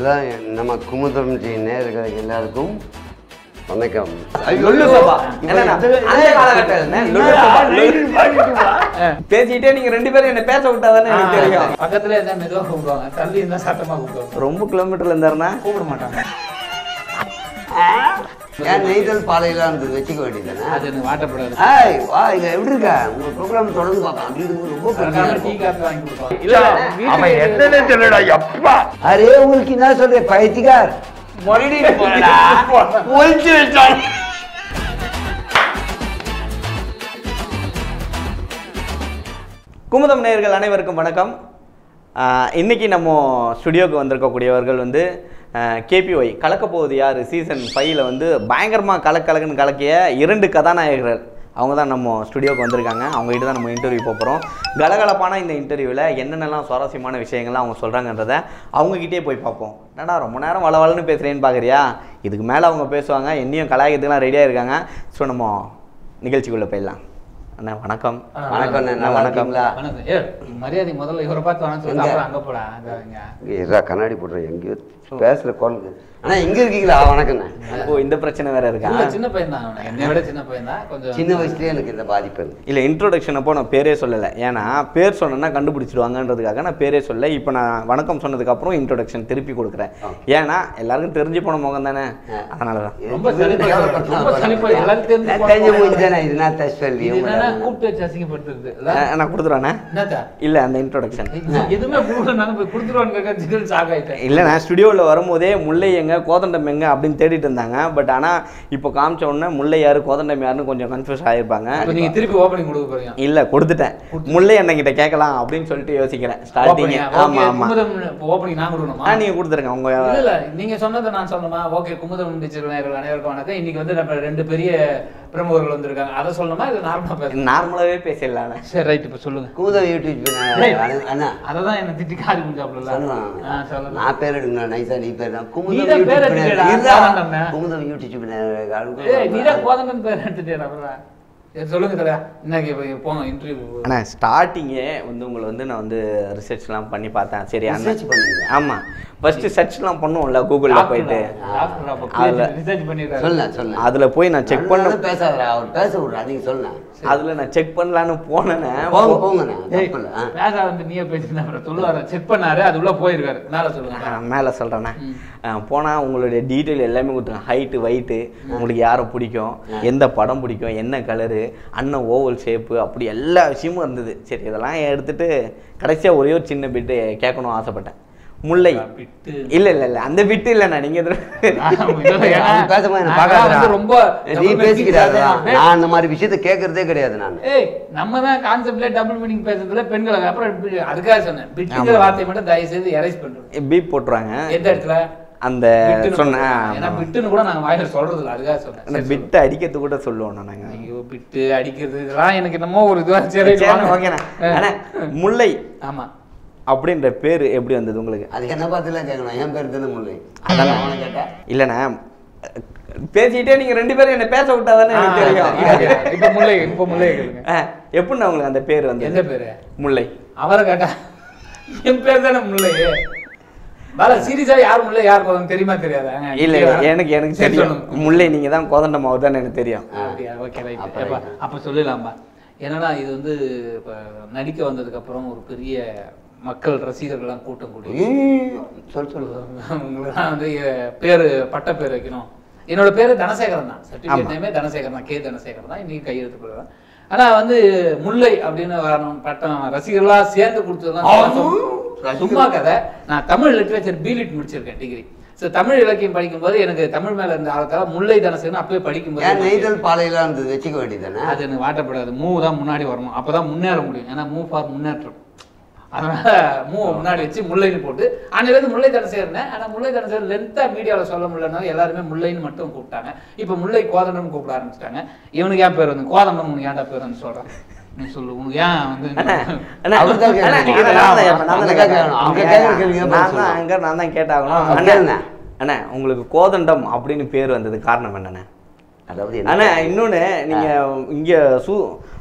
எல்லாம் நம்ம குமுதம் ஜி நேயர்களுக்கு எல்லாருக்கும் வணக்கம் லொல்லு சபா என்னண்ணா, அந்த காலகட்டத்துல லொல்லு சபா, லொல்லு- பேசிட்டே நீங்க ரெண்டு பேரும் என்ன பேச விட்டாதானே எனக்கு தெரியும் பக்கத்துல இருந்தா மெதுவா கூப்பிடுவாங்க தள்ளி இருந்தா சத்தமா கூப்பிடுவாங்க ரொம்ப கிலோமீட்டர்ல இருந்தாருன்னா கூப்பிட மாட்டாங்க ஏன் நெய்தல் பாலையெல்லாம் இருந்தது வச்சுக்க வேண்டியதானே அது எனக்கு வாட்டப்படாது ஹாய் வா இங்க எப்படி இருக்க உங்க ப்ரோக்ராம் தொடர்ந்து பார்க்கலாம் அப்படின்னு ரொம்ப பெருமையா டீ இருக்கும் காஃபி வாங்கி கொடுப்பாங்க இல்ல அவன் என்னன்னு சொல்லடா எப்பா அரே உங்களுக்கு என்ன சொல்றேன் பைத்தியக்கார் மறுபடியும் போறடா. ஒளிச்சு வச்சான் குமுதம் நேயர்கள் அனைவருக்கும் வணக்கம் ஆஹ் இன்னைக்கு நம்ம ஸ்டுடியோக்கு வந்திருக்கக்கூடியவர்கள் வந்து கேபிஒய் கலக்க போகுது யார் சீசன் ஃபைவ்ல வந்து பயங்கரமாக கலக்க கலக்குன்னு கலக்கிய இரண்டு கதாநாயகர்கள் அவங்க தான் நம்ம ஸ்டுடியோக்கு வந்திருக்காங்க அவங்ககிட்ட தான் நம்ம இன்டர்வியூ போகிறோம் கலகலப்பான இந்த இன்டர்வியூவில் என்னென்னலாம் சுவாரஸ்யமான விஷயங்கள்லாம் அவங்க சொல்கிறாங்கன்றத அவங்ககிட்டயே போய் பார்ப்போம் என்னடா ரொம்ப நேரம் வள வளன்னு பேசுகிறேன்னு பார்க்குறியா இதுக்கு மேலே அவங்க பேசுவாங்க என்னையும் கலாய்க்கிறதுக்குலாம் ரெடியாக இருக்காங்க ஸோ நம்ம நிகழ்ச்சிக்குள்ளே போயிடலாம் அண்ணா வணக்கம் வணக்கம் அண்ணா, நல்லா வணக்கம் இருக்கீங்களா வணக்கம் ஏ மரியாதை முதல்ல இவரை பார்த்து வேணாம் சொல்லிட்டு அப்புறம் அங்க போடா அங்க இங்க இருடா கண்ணாடி போடுறேன் எங்கேயோ பேசுற குரலுக்கு அண்ணா இங்க இருக்கீங்களா வணக்கண்ணே ஓ இந்த பிரச்சனை வேற இருக்கா இல்ல சின்ன பையன் தான் அவன் என்னை விட சின்ன பையன் தான் கொஞ்சம் சின்ன வயசுலயே எனக்கு இந்த பாதிப்பு இருக்கு இல்லை இன்ட்ரோடக்ஷன் அப்போ நான் பேரே சொல்லலை ஏன்னா பேர் சொன்னேன்னா கண்டுபிடிச்சிடுவாங்கன்றதுக்காக நான் பேரே சொல்ல இப்போ நான் வணக்கம் சொன்னதுக்கப்புறம் இன்ட்ரோடக்ஷன் திருப்பி கொடுக்குறேன் ஏன்னா எல்லாருக்கும் தெரிஞ்சு போன முகம் தானே அதனால தான் ரொம்ப சலிப்பா ரொம்ப சலிப்பா எல்லாரும் தெரிஞ்சு நான் தெரிஞ்ச முடிஞ்சானே இது நான் தஸ்வல்லி இது என்னன்னா கூப்பிட்டு வச்சு அசிங்கப்படுத்துறது இல்ல? அஹ் நான் கொடுத்துருவானே என்னத்தா இல்லை அந்த இன்ட்ரோடக்ஷன் இது எதுவுமே கொடுக்கணும் போய் கொடுத்துருவான்னு கேட்க ஜிகல் ஷாக் ஆயிட்டேன் இல்லை நான் ஸ்டுடியோவில் வரும்போதே முல்லை எங்க கோதண்டம் எங்க அப்படின்னு தேடிட்டு இருந்தாங்க பட் ஆனால் இப்போ காமிச்ச உடனே முல்லை யாரு கோதண்டம் யாருன்னு கொஞ்சம் கன்ஃபியூஸ் ஆகிருப்பாங்க இப்போ நீங்க திருப்பி ஓப்பனிங் கொடுக்க போறீங்க இல்லை கொடுத்துட்டேன் முல்லை அண்ணன் கேட்கலாம் அப்படின்னு சொல்லிட்டு யோசிக்கிறேன் ஸ்டார்டிங் ஆமாம் ஆமாம் ஓப்பனிங் நான் கொடுக்கணுமா ஆ நீங்கள் கொடுத்துருங்க உங்க இல்ல இல்ல நீங்க சொன்னதை நான் சொல்லணுமா ஓகே குமுதம் டீச்சர் நேயர்கள் அனைவருக்கும் வணக்கம் இன்னைக்கு வந்து நம்ம ரெண்டு பெரிய பிரமுகர்கள் வந்திருக்காங்க அதை சொல்லணுமா இல்ல நார்மலா பேசணும் நார்மலாகவே பேசிடலாண்ணே சரி ரைட் இப்போ சொல்லுங்க குமுதம் யூடியூப் டேய். சேனல் அண்ணா அதை தான் என்ன திட்டி காரி முடிஞ்சாப்ல சொல்லலாம் ஆ சொல்லலாம் நான் பேர் எடுங்க நைஸா நீ பேர் தான் குமுதம் நீதான் பேர் யூடியூப் எடுத்துட்டேடா, சேனல். இல்ல, கோதண்டம்னு. Kumudam YouTube channel. ஏய் நீதான் கோதண்டன் பேர் எடுத்துட்டேன் அப்புறம் சரி சொல்லுங்க தலையா இன்னைக்கு இப்போ போங்க இன்டர்வியூ அண்ணா ஸ்டார்டிங்கே வந்து உங்களை வந்து நான் வந்து ரிசர்ச்லாம் பண்ணி பார்த்தேன் சரி அண்ணா Research பண்ணீங்களா? ஆமாம் ஃபஸ்ட்டு சர்ச்லாம் பண்ணுவோம்ல கூகுளில் போயிட்டு அதுல- ரிசர்ச் பண்ணிடுறாரு சொல்லுண்ணா, சொல்லுண்ணா. அதில் போய் நான் செக் பண்ண நல்லா பேசாதடா, அவர் பேச விடுறா, நீங்க சொல்லுண்ணா. அதில் நான் செக் பண்ணலான்னு போனேனே போங்க, போங்கண்ணா, ஏய், தப்பு இல்ல, ஆ. பேச வந்து நீயே பேசினா அப்புறம் சொல்லுவாரு செக் பண்ணாரு அது உள்ள போயிருக்காரு மேல சொல்லுங்க மேலே சொல்கிறேண்ணே போனால் உங்களுடைய டீட்டெயில் எல்லாமே கொடுத்துருங்க ஹைட்டு வெயிட்டு உங்களுக்கு யாரை பிடிக்கும் எந்த படம் பிடிக்கும் என்ன கலரு அண்ணன் ஓவல் ஷேப்பு அப்படி எல்லா விஷயமும் இருந்தது சரி இதெல்லாம் எடுத்துட்டு கடைசியாக ஒரே ஒரு சின்ன பிட்டு கேட்கணும் ஆசைப்பட்டேன் முல்லை பிட்டு. இல்ல இல்ல இல்ல அந்த பிட்டு இல்லைண்ணா நீங்கள் அவன் பேசும்போது எனக்கு நான் பார்க்காதடா. வந்து ரொம்ப நீ double பேசிக்கிறாதடா. meaning பேசாத. நான் அந்த மாதிரி விஷயத்த கேட்கறதே கிடையாது நான் ஏய் நம்ம தான் கான்செப்ட்ல டபுள் மீனிங் பேசுறதுல பெண்களை அப்புறம் இப்படி- அதுக்காக சொன்னேன் பிட்டுங்கிற ஆமா. வார்த்தையை மட்டும் தயவு செய்து எரேஸ் பண்றோம் பீப் போட்டுருவாங்க எந்த இடத்துல அந்த பிட்டுன்னு சொன்ன போடுறோம். ஏன்னா பிட்டுன்னு கூட நாங்க வாயில சொல்றது இல்ல அதுக்காக அந்த சொன்னேன் பிட்டை அடிக்கிறது கூட சொல்லுவோம் நாங்க ஐயோ பிட்டு அடிக்கிறது இதெல்லாம் எனக்கு என்னமோ ஒரு இதுவா சரி சரி, வாங்க. ஓகேண்ணா அண்ணா, முல்லை ஆமா அப்படின்ற பேர் எப்படி வந்தது உங்களுக்கு அது என்ன பார்த்துலாம் கேட்கணும் என் பேர் தானே முல்லை அதெல்லாம் அவனை கேட்டா இல்லைண்ணா பேசிக்கிட்டே நீங்க ரெண்டு பேரும் என்ன பேச விட்டாதானே எனக்கு தெரியும் இப்ப முல்லை இப்ப முல்லை கேளுங்க ஆ, எப்படிண்ணா உங்களுக்கு அந்த பேர் வந்து எந்த பேரு முல்லை அவரை கேட்டா என் பேர் தானே முல்லை பாலா சீரியஸா யார் முல்லை யார் போதும் தெரியுமா தெரியாதா இல்ல இல்ல, எனக்கு எனக்கு சரி, தெரியும் சொல்லுங்க. முல்லை நீங்க தான் கோதண்டம் தான் எனக்கு தெரியும் அப்படியா ஓகே ரைட் அப்ப அப்ப அப்ப சொல்லலாம்பா என்னன்னா இது வந்து இப்ப நடிக்க வந்ததுக்கு அப்புறம் ஒரு பெரிய மக்கள் ரசிகர்கள்லாம் கூட்டம் கூடி ஐயோ, சொல் சொல் உங்களுக்குலாம் வந்து எ- பேரு பட்ட பேர் வைக்கணும் என்னோட பேரு தனசேகரன் தான் சர்டிஃபிகேட் ஆமா. நேமே தனசேகரன் தான் கே தனசேகரன் தான் இன்னைக்கு கையெழுத்து போடுவேன் ஆனா வந்து முல்லை அப்படின்னு வரணும் பட்டம் ரசிகர்களா சேர்ந்து கொடுத்ததுதான் சும்மா- சும்மா கதை நான் தமிழ் லிட்ரேச்சர் பிலிட் முடிச்சிருக்கேன் டிகிரி ஸோ தமிழ் இலக்கியம் படிக்கும்போது எனக்கு தமிழ் மேல இருந்த ஆளுக்காக முல்லை தனசேகரன் அப்பவே ஏன் படிக்கும்போது நெய்தல் பாலையெல்லாம் இருந்தது வச்சுக்க வேண்டியதானே அது எனக்கு வாட்டப்படாது மூவ் தான் முன்னாடி வரணும் அப்பதான் முன்னேற முடியும் ஏன்னா மூவ் ஃபார் முன்னேற்றம் அதனால மூவ் முன்னாடி வச்சு முல்லைன்னு போட்டு அன்னிலிருந்து முல்லை தனசேரனேன் ஆனா முல்லை தனசேரன் லென்த்தா மீடியாவில் சொல்ல முடியலனால எல்லாருமே முல்லைன்னு மட்டும் கூப்பிட்டாங்க இப்போ முல்லை கோதண்டம் கூப்பிட ஆரம்பிச்சிட்டாங்க இவனுக்கு ஏன் பேர் வந்து கோதண்டம் உனக்கு ஏன்டா பேர் வந்து சொல்றேன் நீ சொல்லு உனக்கு ஏன் வந்து அண்ணா, அவர்தான் கேட்கணும். அண்ணா, இதை நான் தான் கேட்பேன், நான் தான் அவங்க கேட்பேன். கேட்கணும். அவங்க அவங்க கேட்கற கேள்விக்கு தான் நான் பதில் தான் சொல்லணும். அங்க நான் தான் கேட்டாகணும் ஆ, அண்ணா, கேளுங்க. அண்ணா உங்களுக்கு கோதண்டம் அப்படின்னு பேர் வந்தது காரணம் என்னண்ணே அதாவது என்ன அண்ணா இன்னொன்னு நீங்க இங்க சூ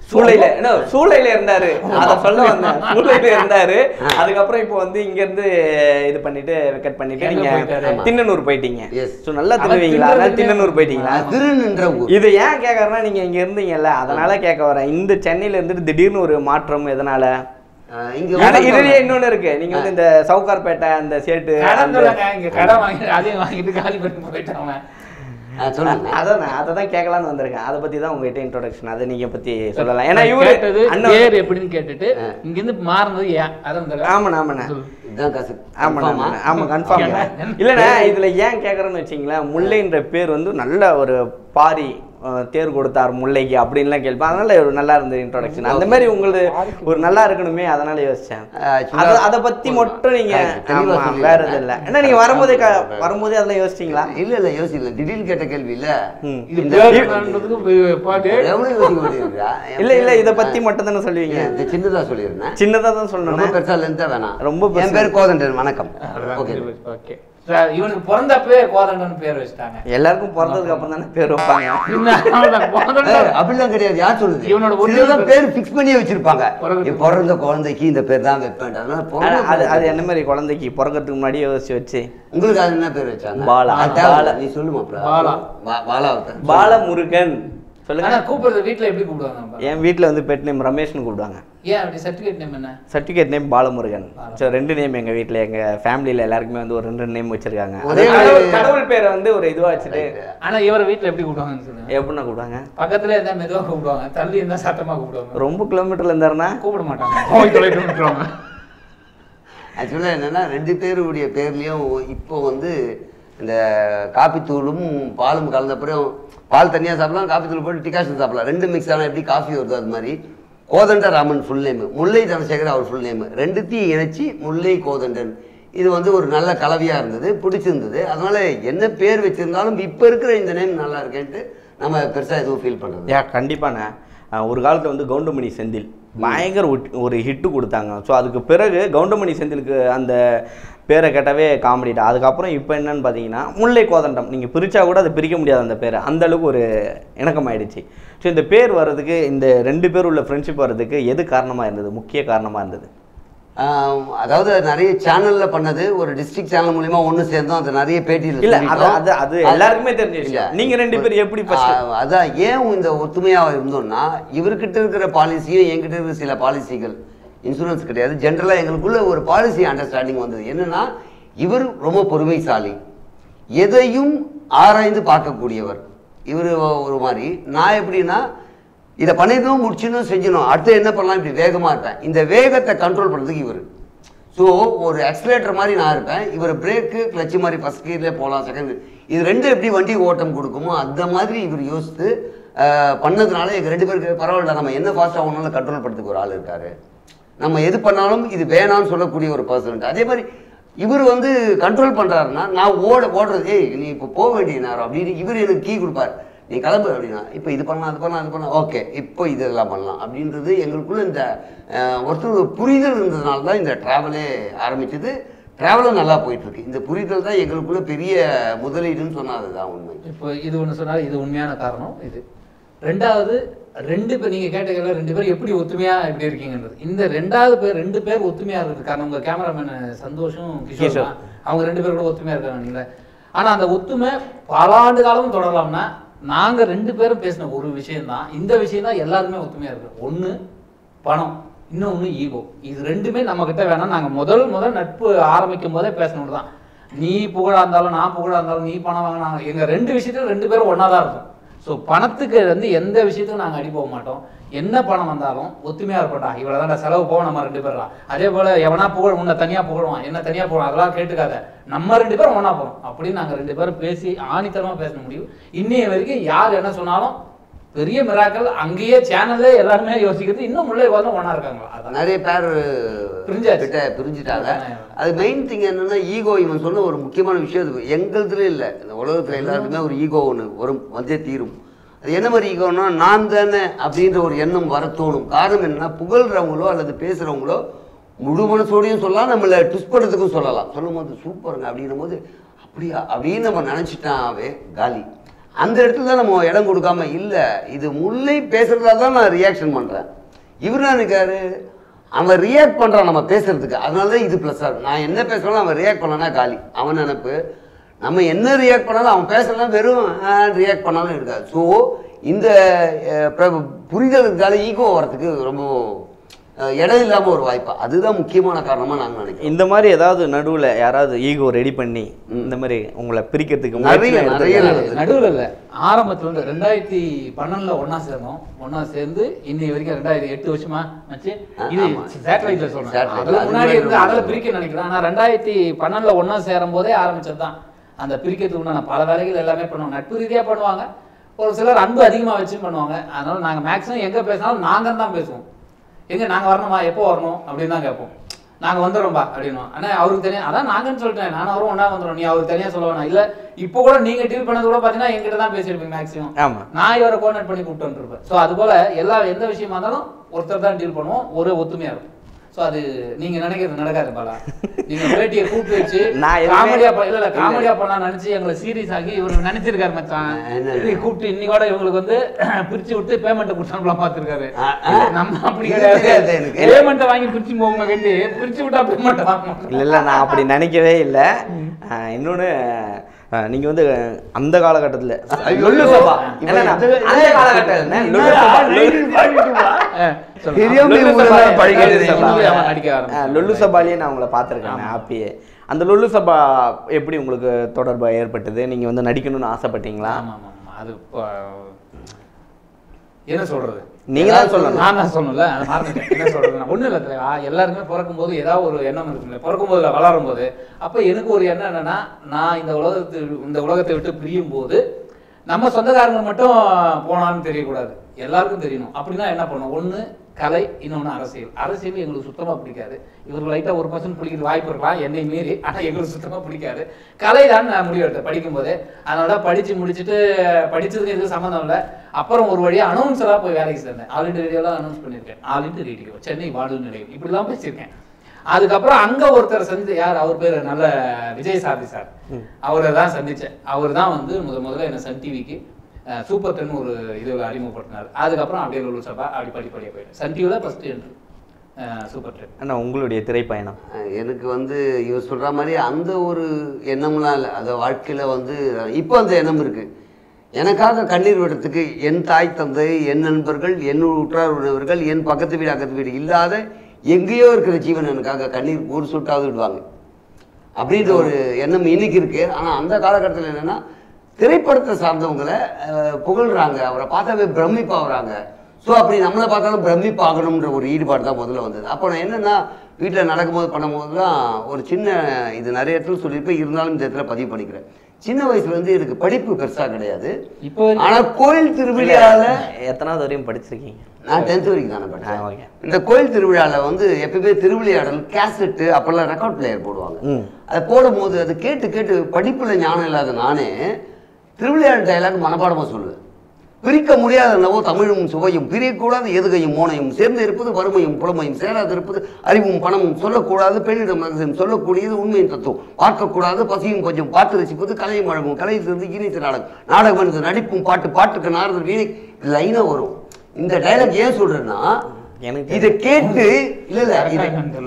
சூளையில no, சூளையில இருந்தாரு அத சொல்ல வந்தேன் சூளையில இருந்தாரு அதுக்கப்புறம் இப்போ வந்து இங்க இருந்து இது பண்ணிட்டு வெக்கட் பண்ணிட்டு எங்க நீங்க போயிட்டாரு? திண்ணனூர் போயிட்டீங்க Yes. சோ நல்லா அவர் தின்னுவீங்களா அதனால தின்னதுக்கு- திண்ணனூர் போயிட்டீங்களா திருநின்ற ஊர் இது ஏன் கேக்குறேன்னா நீங்க இங்க இருந்தீங்கல்ல அதனால கேட்க வரேன் இந்த சென்னையில இருந்துட்டு திடீர்னு ஒரு மாற்றம் எதனால ஆஹ் இங்க ஆனா வந்து- இதுலயே இன்னொன்னு இருக்கு நீங்க வந்து இந்த சவுகார்பேட்டை அந்த சேட்டு கடன் அந்த- சொல்லுங்க இங்க கடன் வாங்கி அதையும் வாங்கிட்டு காலி பண்ணி போயிட்டாங்க ஆஹ் சொல்லுங்க அதான் நான் அதை தான் கேட்கலான்னு வந்திருக்கேன் அதை பத்தி தான் உங்ககிட்ட இன்ட்ரோடக்ஷன் அதை நீங்க பத்தி சொல்லலாம் ஏன்னா இவரு கேட்டது அண்ணன் பேர் எப்படின்னு கேட்டுட்டு இங்க இருந்து மாறினது ஏன் அதான் இந்த ஆமாண்ணா ஆமாண்ணா இதுதான் காசு ஆமாண்ணா Confirm ஆ? ஆமாண்ணா. ஆமா கன்ஃபார்ம் என்ன? இல்லைண்ணா இதுல ஏன் கேட்குறேன்னு வச்சிங்களேன் முல்லைன்ற பேர் வந்து நல்ல ஒரு பாரி அஹ், தேர் கொடுத்தார் முல்லைக்கு அப்படின்லாம் கேள்வி அதனால ஒரு நல்லா இருந்தது இன்ட்ரோடக்ஷன் அந்த மாதிரி உங்களுக்கு ஒரு நல்லா இருக்கணுமே அதனால யோசிச்சேன் Actually- அது அதை பத்தி மட்டும் நீங்க Correct. தெளிவா ஆமா, சொல்லி- வேற இது இல்ல ஏன்னா நீங்க வரும்போதே க- வரும்போதே அதெல்லாம் யோசிச்சிங்களா இல்ல இல்ல யோசிக்கல திடீர்னு கேட்ட கேள்வி இல்ல ம். இது இந்த- பேர் என்னன்றதுக்கு பாட்டு எவ்வளவு யோசிக்க வேண்டியிருக்கா? என் இல்ல இல்ல பேர் இத பத்தி மட்டும் தானே சொல்லுவீங்க ஏன், இது சின்னதா சொல்லியிருந்தேன் சின்னதா தான் ரொம்ப சொல்லணும் பெருசா லென்த்தா வேணாம் ரொம்ப பெருசா. என் பேர் கோதண்டன் வணக்கம் ஓகே ஓகே இவனுக்கு பிறந்தப்பே கோதண்டன் பேர் வச்சுட்டாங்க எல்லாருக்கும் பிறந்ததுக்கு அப்புறம் தானே பேர் வைப்பாங்க இன்னும் அவ்வளவுதான். கோதண்டன் ஏய், அப்படிலாம் கிடையாது யார் சொல்லுது இவனோட original சிலர்லாம் பேர் ஃபிக்ஸ் பண்ணி வச்சிருப்பாங்க பிறகு- நீ பிறந்த குழந்தைக்கு இந்த பேர் தான் வைப்பேன் அதனால ஆனா, பிறந்த அது அது குழந்தை- என்ன மாதிரி குழந்தைக்கு பிறக்கிறதுக்கு முன்னாடி யோசிச்சு வச்சு உங்களுக்கு அது என்ன பேர் வச்சாங்க பாலா. அது தேவை இல்ல, பாலா. நீ சொல்லு மாப்ள. பாலா. பா- பாலா ஒருத்தன். பாலமுருகன் சொல்லுங்க ஆனா கூப்பிடுறது வீட்ல எப்படி கூப்பிடுவாங்க நம்ம? என் வீட்ல வந்து பெட் நேம் ரமேஷ்னு கூப்பிடுவாங்க ஏன் அப்படி சர்டிபிகேட் நேம் என்ன சர்டிஃபிகேட் நேம் பாலமுருகன் ஸோ ரெண்டு நேம் எங்க வீட்ல எங்க ஃபேமிலியில எல்லாருக்குமே வந்து ஒரு ரெண்டு நேம் வச்சிருக்காங்க ஒரே அது கடவுள் ஒரு- கடவுள் பேரை வந்து ஒரு இதுவா வச்சுட்டு ஆனா இவர வீட்ல எப்படி கூப்பிடுவாங்கன்னு சொல்லுங்க எப்படின்னா கூப்பிடுவாங்க பக்கத்துல இருந்தா மெதுவா கூப்பிடுவாங்க தள்ளி இருந்தா சத்தமா கூப்பிடுவாங்க ரொம்ப கிலோமீட்டர்ல இருந்தாருன்னா கூப்பிட மாட்டாங்க போய் தொலைட்டு விட்டுருவாங்க ஆக்சுவலாக என்னன்னா ரெண்டு பேருடைய பேர்லயும் இப்போ வந்து இந்த காப்பித்தூளும் பாலும் கலந்த அப்புறம் பால் தனியாக சாப்பிடலாம் காப்பித்தூள் போட்டு டிகாஷன் சாப்பிடலாம் ரெண்டு மிக்ஸ் ஆனால் எப்படி காஃபி வருதோ அது மாதிரி கோதண்ட ராமன் ஃபுல் நேம் முல்லை தனசேகர் அவர் ஃபுல் நேம் ரெண்டுத்தையும் இணைச்சி முல்லை கோதண்டன் இது வந்து ஒரு நல்ல கலவையாக இருந்தது பிடிச்சிருந்தது அதனால என்ன பேர் வச்சிருந்தாலும் இப்போ இருக்கிற இந்த நேம் நல்லா இருக்கேன்ட்டு நம்ம பெருசாக எதுவும் ஃபீல் பண்ணுறது யா கண்டிப்பாண்ணே அஹ் ஒரு காலத்தில் வந்து கவுண்டமணி செந்தில் பயங்கர ஒட்- ஒரு ஹிட்டு கொடுத்தாங்க ஸோ அதுக்கு பிறகு கவுண்டமணி செந்திலுக்கு அந்த பேரை கேட்டாவே காமெடி தான் அதுக்கப்புறம் இப்போ என்னன்னு பார்த்தீங்கன்னா முல்லை கோதண்டம் நீங்கள் பிரித்தா கூட அதை பிரிக்க முடியாது அந்த பேரை அந்த அளவுக்கு ஒரு இணக்கமாயிடுச்சு ஸோ இந்த பேர் வர்றதுக்கு இந்த ரெண்டு பேர் உள்ள ஃப்ரெண்ட்ஷிப் வர்றதுக்கு எது காரணமாக இருந்தது முக்கிய காரணமாக இருந்தது ஆஹ் அதாவது நிறைய சேனல்ல பண்ணது ஒரு டிஸ்ட்ரிக்ட் சேனல் மூலியமா ஒண்ணு சேர்ந்தோம் அது நிறைய பேட்டியில் இல்ல, அது- அது- அது எல்லாருக்குமே தெரிஞ்ச விஷயம். நீங்க ரெண்டு பேரும் எப்படி first- அதான் ஏன் இந்த ஒத்துமையா இருந்தோம்னா இவர்கிட்ட இருக்கிற பாலிசியும் என்கிட்ட இருக்கிற சில பாலிசிகள் இன்சூரன்ஸ் கிடையாது ஜென்ரலா எங்களுக்குள்ள ஒரு பாலிசி அண்டர்ஸ்டாண்டிங் வந்தது என்னன்னா இவர் ரொம்ப பொறுமைசாலி எதையும் ஆராய்ந்து பார்க்கக்கூடியவர் இவர் ஒரு மாதிரி நான் எப்படின்னா இதை பண்ணிடணும் முடிச்சிடணும் செஞ்சிடணும் அடுத்து என்ன பண்ணலாம் இப்படி வேகமாக இருப்பேன் இந்த வேகத்தை கண்ட்ரோல் பண்ணுறதுக்கு இவர் ஸோ ஒரு ஆக்சிலேட்டர் மாதிரி நான் இருப்பேன் இவர் பிரேக்கு கிளச்சு மாதிரி ஃபஸ்ட் கியர்லேயே போகலாம் செகண்ட் இது ரெண்டு எப்படி வண்டி ஓட்டம் கொடுக்குமோ அந்த மாதிரி இவர் யோசித்து ஆஹ், பண்ணதுனால எங்கள் ரெண்டு பேருக்கு பரவாயில்ல நம்ம என்ன ஃபாஸ்ட்டாக ஆகணும்னு கண்ட்ரோல் பண்ணுறதுக்கு ஒரு ஆள் இருக்காரு நம்ம எது பண்ணாலும் இது வேணாம்னு சொல்லக்கூடிய ஒரு பர்சன் அதே மாதிரி இவர் வந்து கண்ட்ரோல் பண்றாருன்னா நான் ஓட ஓடுறது ஏய் நீ இப்போ போக வேண்டிய நேரம் அப்படின்னு இவர் எனக்கு கீ கொடுப்பார் நீ கிளம்பு அப்படின்னா இப்போ இது பண்ணலாம் அது பண்ணலாம் அது பண்ணலாம் ஓகே இப்போ இதெல்லாம் பண்ணலாம் அப்படின்றது எங்களுக்குள்ள இந்த அஹ், ஒருத்தர் ஒரு புரிதல் இருந்ததுனால தான் இந்த ட்ராவலே ஆரம்பிச்சது ட்ராவலும் நல்லா போயிட்டு இருக்கு இந்த புரிதல் தான் எங்களுக்குள்ள பெரிய முதலீடுன்னு சொன்னா அதுதான் உண்மை இப்போ இது ஒண்ணு சொன்னா இது உண்மையான காரணம் இது ரெண்டாவது ரெண்டு பேர் நீங்க கேட்டீங்கல்ல ரெண்டு பேர் எப்படி ஒத்துமையா இப்படி இருக்கீங்கன்றது இந்த ரெண்டாவது பேர் ரெண்டு பேர் ஒத்துமையா இருக்கிறது காரணம் உங்க கேமராமேன் சந்தோஷம் கிஷோர் கிஷோர். தான். அவங்க ரெண்டு பேரும் கூட ஒத்துமையா இருக்காங்க நீங்களே ஆனா அந்த ஒத்துமை பல ஆண்டு காலமும் தொடரலாம்னா நாங்க ரெண்டு பேரும் பேசின ஒரு விஷயம் தான் இந்த விஷயம் தான் எல்லாருமே ஒத்துமையா இருக்கு ஒண்ணு பணம் இன்னொன்னு ஈகோ இது ரெண்டுமே நம்ம கிட்ட வேணாம் நாங்க முதல் முதல் நட்பு ஆரம்பிக்கும் போதே பேசணும் தான் நீ புகழா இருந்தாலும் நான் புகழா இருந்தாலும் நீ பணம் வாங்கினா எங்க ரெண்டு விஷயத்துல ரெண்டு பேரும் ஒண்ணா தான் இருக்கும் ஸோ பணத்துக்கு வந்து எந்த விஷயத்துக்கும் நாங்க அடி போக மாட்டோம் என்ன பணம் வந்தாலும் ஒத்துமையா இருப்போம்டா இவ்வளவுதான் செலவு போவோம் நம்ம ரெண்டு பேரும் அதே போல எவனா புகழ் உன்னை தனியா புகழுவான் என்ன தனியா புகழும் அதெல்லாம் கேட்டுக்காத நம்ம ரெண்டு பேரும் ஒண்ணா போறோம் அப்படின்னு நாங்க ரெண்டு பேரும் பேசி ஆணித்தரமா பேச முடியும் இன்னைய வரைக்கும் யார் என்ன சொன்னாலும் பெரிய மிராக்கள் அங்கேயே சேனல்ல எல்லாருமே யோசிக்கிறது இன்னும் முல்லை வந்து ஒண்ணா இருக்காங்களா அதான் நிறைய பேர் பிரிஞ்சாச்சு. கிட்ட பிரிஞ்சுட்டாங்க அது மெயின் திங் என்னன்னா ஈகோ இவன் சொன்ன ஒரு முக்கியமான விஷயம் அது எங்களுதுல இல்லை இந்த உலகத்துல எல்லாருக்குமே ஒரு ஈகோ ஒன்று வரும் வந்தே தீரும் அது என்ன மாதிரி ஈகோன்னா நான் தானே அப்படின்ற ஒரு எண்ணம் வர தோணும் காரணம் என்னன்னா புகழ்றவங்களோ அல்லது பேசுறவங்களோ முழு மனசோடையும் சொல்லலாம் நம்மளை ட்விஸ்ட் பண்ணுறதுக்கும் சொல்லலாம் சொல்லும் போது சூப்பருங்க அப்படின்னும் போது அப்படியா அப்படின்னு நம்ம நினச்சிட்டாவே காலி அந்த இடத்துல தான் நம்ம இடம் கொடுக்காம இல்லை இது முல்லை பேசுறதா தான் நான் ரியாக்ஷன் பண்ணுறேன் இவர் என்ன நினைக்காரு அவன் ரியாக்ட் பண்ணுறான் நம்ம பேசுறதுக்கு அதனால தான் இது ப்ளஸ் ஆகும் நான் என்ன பேசுறாலும் அவன் ரியாக்ட் பண்ணனா காலி அவன் நினைப்பு நம்ம என்ன ரியாக்ட் பண்ணாலும் அவன் பேசலாம் வெறும் ரியாக்ட் பண்ணாலும் இருக்காது ஸோ இந்த அஹ், பிர- புரிதலுக்கான ஈகோ வரதுக்கு ரொம்ப அஹ், இடம் இல்லாமல் ஒரு வாய்ப்பா அதுதான் முக்கியமான காரணமாக நாங்கள் நினைக்கிறோம் இந்த மாதிரி ஏதாவது நடுவுல யாராவது ஈகோ ரெடி பண்ணி இந்த மாதிரி உங்களை பிரிக்கிறதுக்கு நிறைய, முயற்சிலாம் நிறைய எடுத்திருக்காங்களா? நடக்குது. நடுவில் இல்லை ஆரம்பத்துல இருந்து ரெண்டாயிரத்தி பன்னெண்டுல ஒண்ணா சேர்ந்தோம் ஒண்ணா சேர்ந்து இன்னை வரைக்கும் ரெண்டாயிரத்தி எட்டு வருஷமா வச்சு இது ஆமா. சேட்டலைட்ல சொல்றேன் Satellite. அதுல அது முன்னாடி மாதிரி இருந்து ஒரு- அதில் பிரிக்க நினைக்கிறேன் ஆனா ரெண்டாயிரத்தி பன்னெண்டுல ஒண்ணா சேரும் போதே ஆரம்பிச்சது தான் அந்த பிரிக்கிறதுக்கு உண்டான பல வேலைகள் எல்லாமே பண்ணுவாங்க நட்பு ரீதியா பண்ணுவாங்க ஒரு சிலர் அன்பு அதிகமா வச்சு பண்ணுவாங்க அதனால நாங்க மேக்ஸிமம் எங்க பேசினாலும் நாங்க தான் பேசுவோம் எங்க நாங்க வரணுமா எப்போ வரணும் அப்படின்னு தான் கேட்போம் நாங்க வந்துடுறோம்பா அப்படின்னும் ஆனா அவருக்கு தனியா அதான் நாங்கன்னு சொல்லிட்டேன் நானும் அவரும் ஒண்ணா வந்துடும் நீ அவருக்கு தனியா சொல்ல வேணாம் இல்ல இப்போ கூட நீங்க டீல் பண்ணது கூட பாத்தீங்கன்னா எங்கிட்ட தான் பேசியிருப்பீங்க மேக்ஸிமம் ஆமா நான் இவரை கோஆர்டினேட் பண்ணி கூப்பிட்டு வந்துருப்பேன் ஸோ அது போல எல்லா எந்த விஷயமா இருந்தாலும் ஒருத்தர் தான் டீல் பண்ணுவோம் ஒரு ஒத்துமையா இருக்கும் ஸோ அது நீங்க நினைக்கிறது நடக்காது பாலா நீங்க பேட்டியை கூப்பிட்டு வச்சு நான் எதுவுமே- காமெடியா இல்ல இல்ல காமெடியா பண்ணலாம் நினைச்சு எங்களை சீரியஸ் ஆகி இவர் நினைச்சிருக்காரு மச்சான் என்ன? இதை கூப்பிட்டு இன்னையோட இவங்களுக்கு வந்து பிரிச்சு விட்டு பேமெண்ட் கொடுத்தாலும் பார்த்துருக்காரு ஆ, ஆ. நம்ம அப்படி இது கிடையாது தெரியாது எனக்கு. பேமெண்ட்டை வாங்கி பிரிச்சு போங்க வேண்டி பிரிச்சு விட்டா பேமெண்ட் வாங்கணும் இல்ல இல்ல நான் அப்படி நினைக்கவே இல்லை இன்னொன்னு அஹ், நீங்க வந்து அந்த காலகட்டத்துல ஐயோ, லொல்லு சபா இவன் என்னன்னா, எந்த- அந்த காலகட்டத்துல லொல்லு சபா ஆ, சொல்லுங்க. தெரியாம லொல்லு இவங்க சபா எல்லாம் படிக்கிறது லொல்லு இல்லையா? சபா அவன் நடிக்க ஆரம்பிச்சான். அஹ், லொல்லு சபாலேயே நான் உங்களை பார்த்துருக்கேன் ஹாப்பியே அந்த லொல்லு சபா எப்படி உங்களுக்கு தொடர்பு ஏற்பட்டது நீங்க வந்து நடிக்கணும்னு ஆசைப்பட்டீங்களா ஆமா ஆமா ஆமா. அது இப்போ, என்ன சொல்றது நீங்க தான் சொல்லணும் நான் தான் சொல்லணும்ல அதை மறந்துட்டேன் என்ன சொல்றது ஒன்றும் இல்லை தலைவா எல்லாருமே பிறக்கும் போது ஏதாவது ஒரு எண்ணம் இருக்குல்ல பிறக்கும் போது வளரும் போது அப்போ எனக்கு ஒரு எண்ணம் என்னன்னா நான் இந்த உலகத்தை இந்த உலகத்தை விட்டு பிரியும் போது நம்ம சொந்தக்காரங்க மட்டும் போனான்னு தெரியக்கூடாது எல்லாருக்கும் தெரியணும் அப்படின்னா என்ன பண்ணணும் ஒன்று கலை இன்னொன்று அரசியல் அரசியல் எங்களுக்கு சுத்தமாக பிடிக்காது இவருக்கு லைட்டாக ஒரு பர்சன்ட் பிடிக்கிற வாய்ப்பு இருக்கலாம் என்னை மீறி ஆனால் எங்களுக்கு சுத்தமாக பிடிக்காது கலை தான் நான் முடிவெடுத்தேன் படிக்கும்போது அதனால படித்து முடிச்சுட்டு படிச்சதுக்கு எதுவும் சம்மந்தம் இல்லை அப்புறம் ஒரு வழியாக அனௌன்ஸராக போய் வேலைக்கு சேர்ந்தேன் ஆல் இண்டியா ரேடியோலாம் அனௌன்ஸ் பண்ணியிருக்கேன் ஆல் இண்டியா ரேடியோ சென்னை வானொலி நிலையம் இப்படிலாம் பேசியிருக்கேன் அதுக்கப்புறம் அங்க ஒருத்தர் சந்திச்சு யார் அவர் பேர் நல்ல விஜய் சாதி சார் அவரை தான் சந்திச்சேன் அவர் தான் வந்து முத முதல்ல என்ன சன் டிவிக்கு சூப்பர் டென் ஒரு இதுல அறிமுகப்படுத்தினார் அதுக்கப்புறம் அப்படியே லொல்லு சபா அப்படி படிப்படியாக போயிட்டேன் சன் டிவியில் ஃபர்ஸ்ட் என்று சூப்பர் டென் அண்ணா உங்களுடைய திரைப்பயணம் அஹ் எனக்கு வந்து இவர் சொல்ற மாதிரி அந்த ஒரு எண்ணம்லாம் இல்லை அந்த வாழ்க்கையில வந்து இப்போ அந்த எண்ணம் இருக்கு எனக்காக கண்ணீர் விடுறதுக்கு என் தாய் தந்தை என் நண்பர்கள் என் உற்றார் உறவினர்கள் என் பக்கத்து வீடு அக்கத்து வீடு இல்லாத எங்கேயோ இருக்கிற ஜீவன் எனக்காக கண்ணீர் ஒரு சொட்டாவது விடுவாங்க அப்படின்ற ஒரு எண்ணம் இன்னைக்கு இருக்கு ஆனா அந்த காலகட்டத்தில் என்னன்னா திரைப்படத்தை சார்ந்தவங்களை அஹ், புகழ்றாங்க அவரை பார்த்தாவே பிரமிப்பாகிறாங்க ஸோ அப்படி நம்மளை பார்த்தாலும் பிரமிப்பாகணுன்ற ஒரு ஈடுபாடு தான் முதல்ல வந்தது அப்போ நான் என்னன்னா வீட்டில் நடக்கும்போது பண்ணும்போது தான் ஒரு சின்ன இது நிறைய இடத்துல சொல்லியிருப்பேன் இருந்தாலும் இந்த இடத்துல பதிவு பண்ணிக்கிறேன் சின்ன வயசுல இருந்து எனக்கு படிப்பு பெருசா கிடையாது இப்போ வரைக்கும் ஆனா கோயில் திருவிழாவில் எத்தனாவது வரையும் படிச்சிருக்கீங்க நான் டென்த் வரைக்கும் தானே ஆ, படித்தேன் ஓகே இந்த கோயில் திருவிழாவில் வந்து எப்பயுமே திருவிளையாடல் கேசட்டு அப்போல்லாம் ரெக்கார்ட் பிளேயர் போடுவாங்க ம் அதை போடும்போது அது கேட்டு கேட்டு படிப்புல ஞானம் இல்லாத நானே திருவிளையாடல் டயலாக் மனப்பாடமா சொல்லுவேன் பிரிக்க முடியாத நவோ தமிழும் சுவையும் பிரியக்கூடாது எதுகையும் மோனையும் சேர்ந்து இருப்பது வறுமையும் புலமையும் சேராது இருப்பது அறிவும் பணமும் சொல்லக்கூடாது பெண்ணிடம் ரகசியம் சொல்லக்கூடியது உண்மையின் தத்துவம் பார்க்கக்கூடாது பசியும் கொஞ்சம் பார்த்து ரசிப்பது கலையும் அழகும் கலை சேர்ந்து இணைத்து நாடகம் நாடகம் என்பது நடிப்பும் பாட்டு பாட்டுக்கு நாரதர் வீணை லைனா வரும் இந்த டயலாக் ஏன் சொல்றேன்னா எனக்கு இதை கேட்டு இல்ல இல்ல இது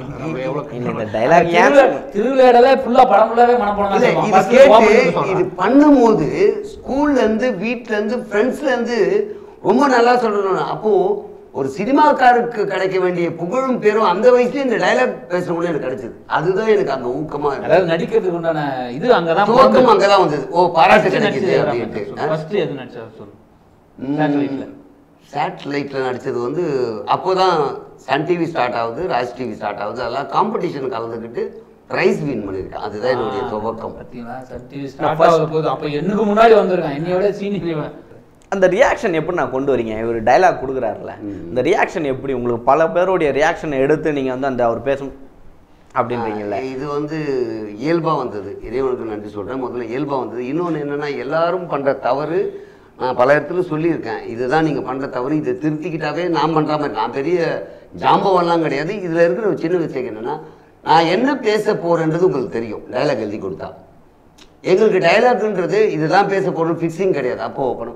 இல்ல, இந்த டைலாக் ஏன் திருவிளையாடலே ஃபுல்லா படம் ஃபுல்லாவே மனப்படம் இல்ல இது கேட்டு இது பண்ணும்போது ஸ்கூல்ல இருந்து வீட்ல இருந்து ஃப்ரெண்ட்ஸ்ல இருந்து ரொம்ப நல்லா சொல்லணும் அப்போ ஒரு சினிமாக்காருக்கு கிடைக்க வேண்டிய புகழும் பேரும் அந்த வயசுல இந்த டைலாக் பேசுறவங்களும் எனக்கு கிடைச்சது அதுதான் எனக்கு அந்த ஊக்கமா இருக்கு அதாவது நடிக்கிறதுக்கு உண்டான இது அங்கதான் துவக்கம் அங்கதான் வந்தது ஓ பாராட்டு கிடைக்குது அப்படின்ட்டு ஃபர்ஸ்ட் எது நடிச்சாரு சொல்லு சேட்டலைட்ல சேட்டலைட்ல நடிச்சது வந்து அப்போதான் சன் டிவி ஸ்டார்ட் ஆகுது ராஜ் டிவி ஸ்டார்ட் ஆகுது அதெல்லாம் காம்படிஷன் கலந்துக்கிட்டு ப்ரைஸ் வின் பண்ணியிருக்கேன் அதுதான் என்னுடைய துவக்கம் பாத்தீங்களா சன் டிவி ஸ்டார்ட் ஆகுது போது அப்ப எனக்கு முன்னாடி வந்திருக்கான் என்னையோட சீனியர் அந்த ரியாக்ஷன் எப்படி நான் கொண்டு வரீங்க இவர் டைலாக் கொடுக்குறாருல இந்த ரியாக்ஷன் எப்படி உங்களுக்கு பல பேருடைய ரியாக்ஷனை எடுத்து நீங்க வந்து அந்த அவர் பேசும் அப்படின்றீங்கல்ல இது வந்து இயல்பா வந்தது இறைவனுக்கு நன்றி சொல்றேன் முதல்ல இயல்பா வந்தது இன்னொன்று என்னன்னா எல்லாரும் பண்ற தவறு நான் பல இடத்துல சொல்லியிருக்கேன் இதுதான் நீங்க பண்ற தவறு இதை திருத்திக்கிட்டாவே நான் பண்ற மாதிரி நான் பெரிய ஜாம்பவெல்லாம் கிடையாது இதுல இருக்கிற ஒரு சின்ன விஷயம் என்னன்னா நான் என்ன பேச போறேன்றது உங்களுக்கு தெரியும் டைலாக் எழுதி கொடுத்தா எங்களுக்கு டயலாக்ன்றது இதுதான் பேச போகணும் ஃபிக்ஸிங் கிடையாது அப்போ ஓப்பனும்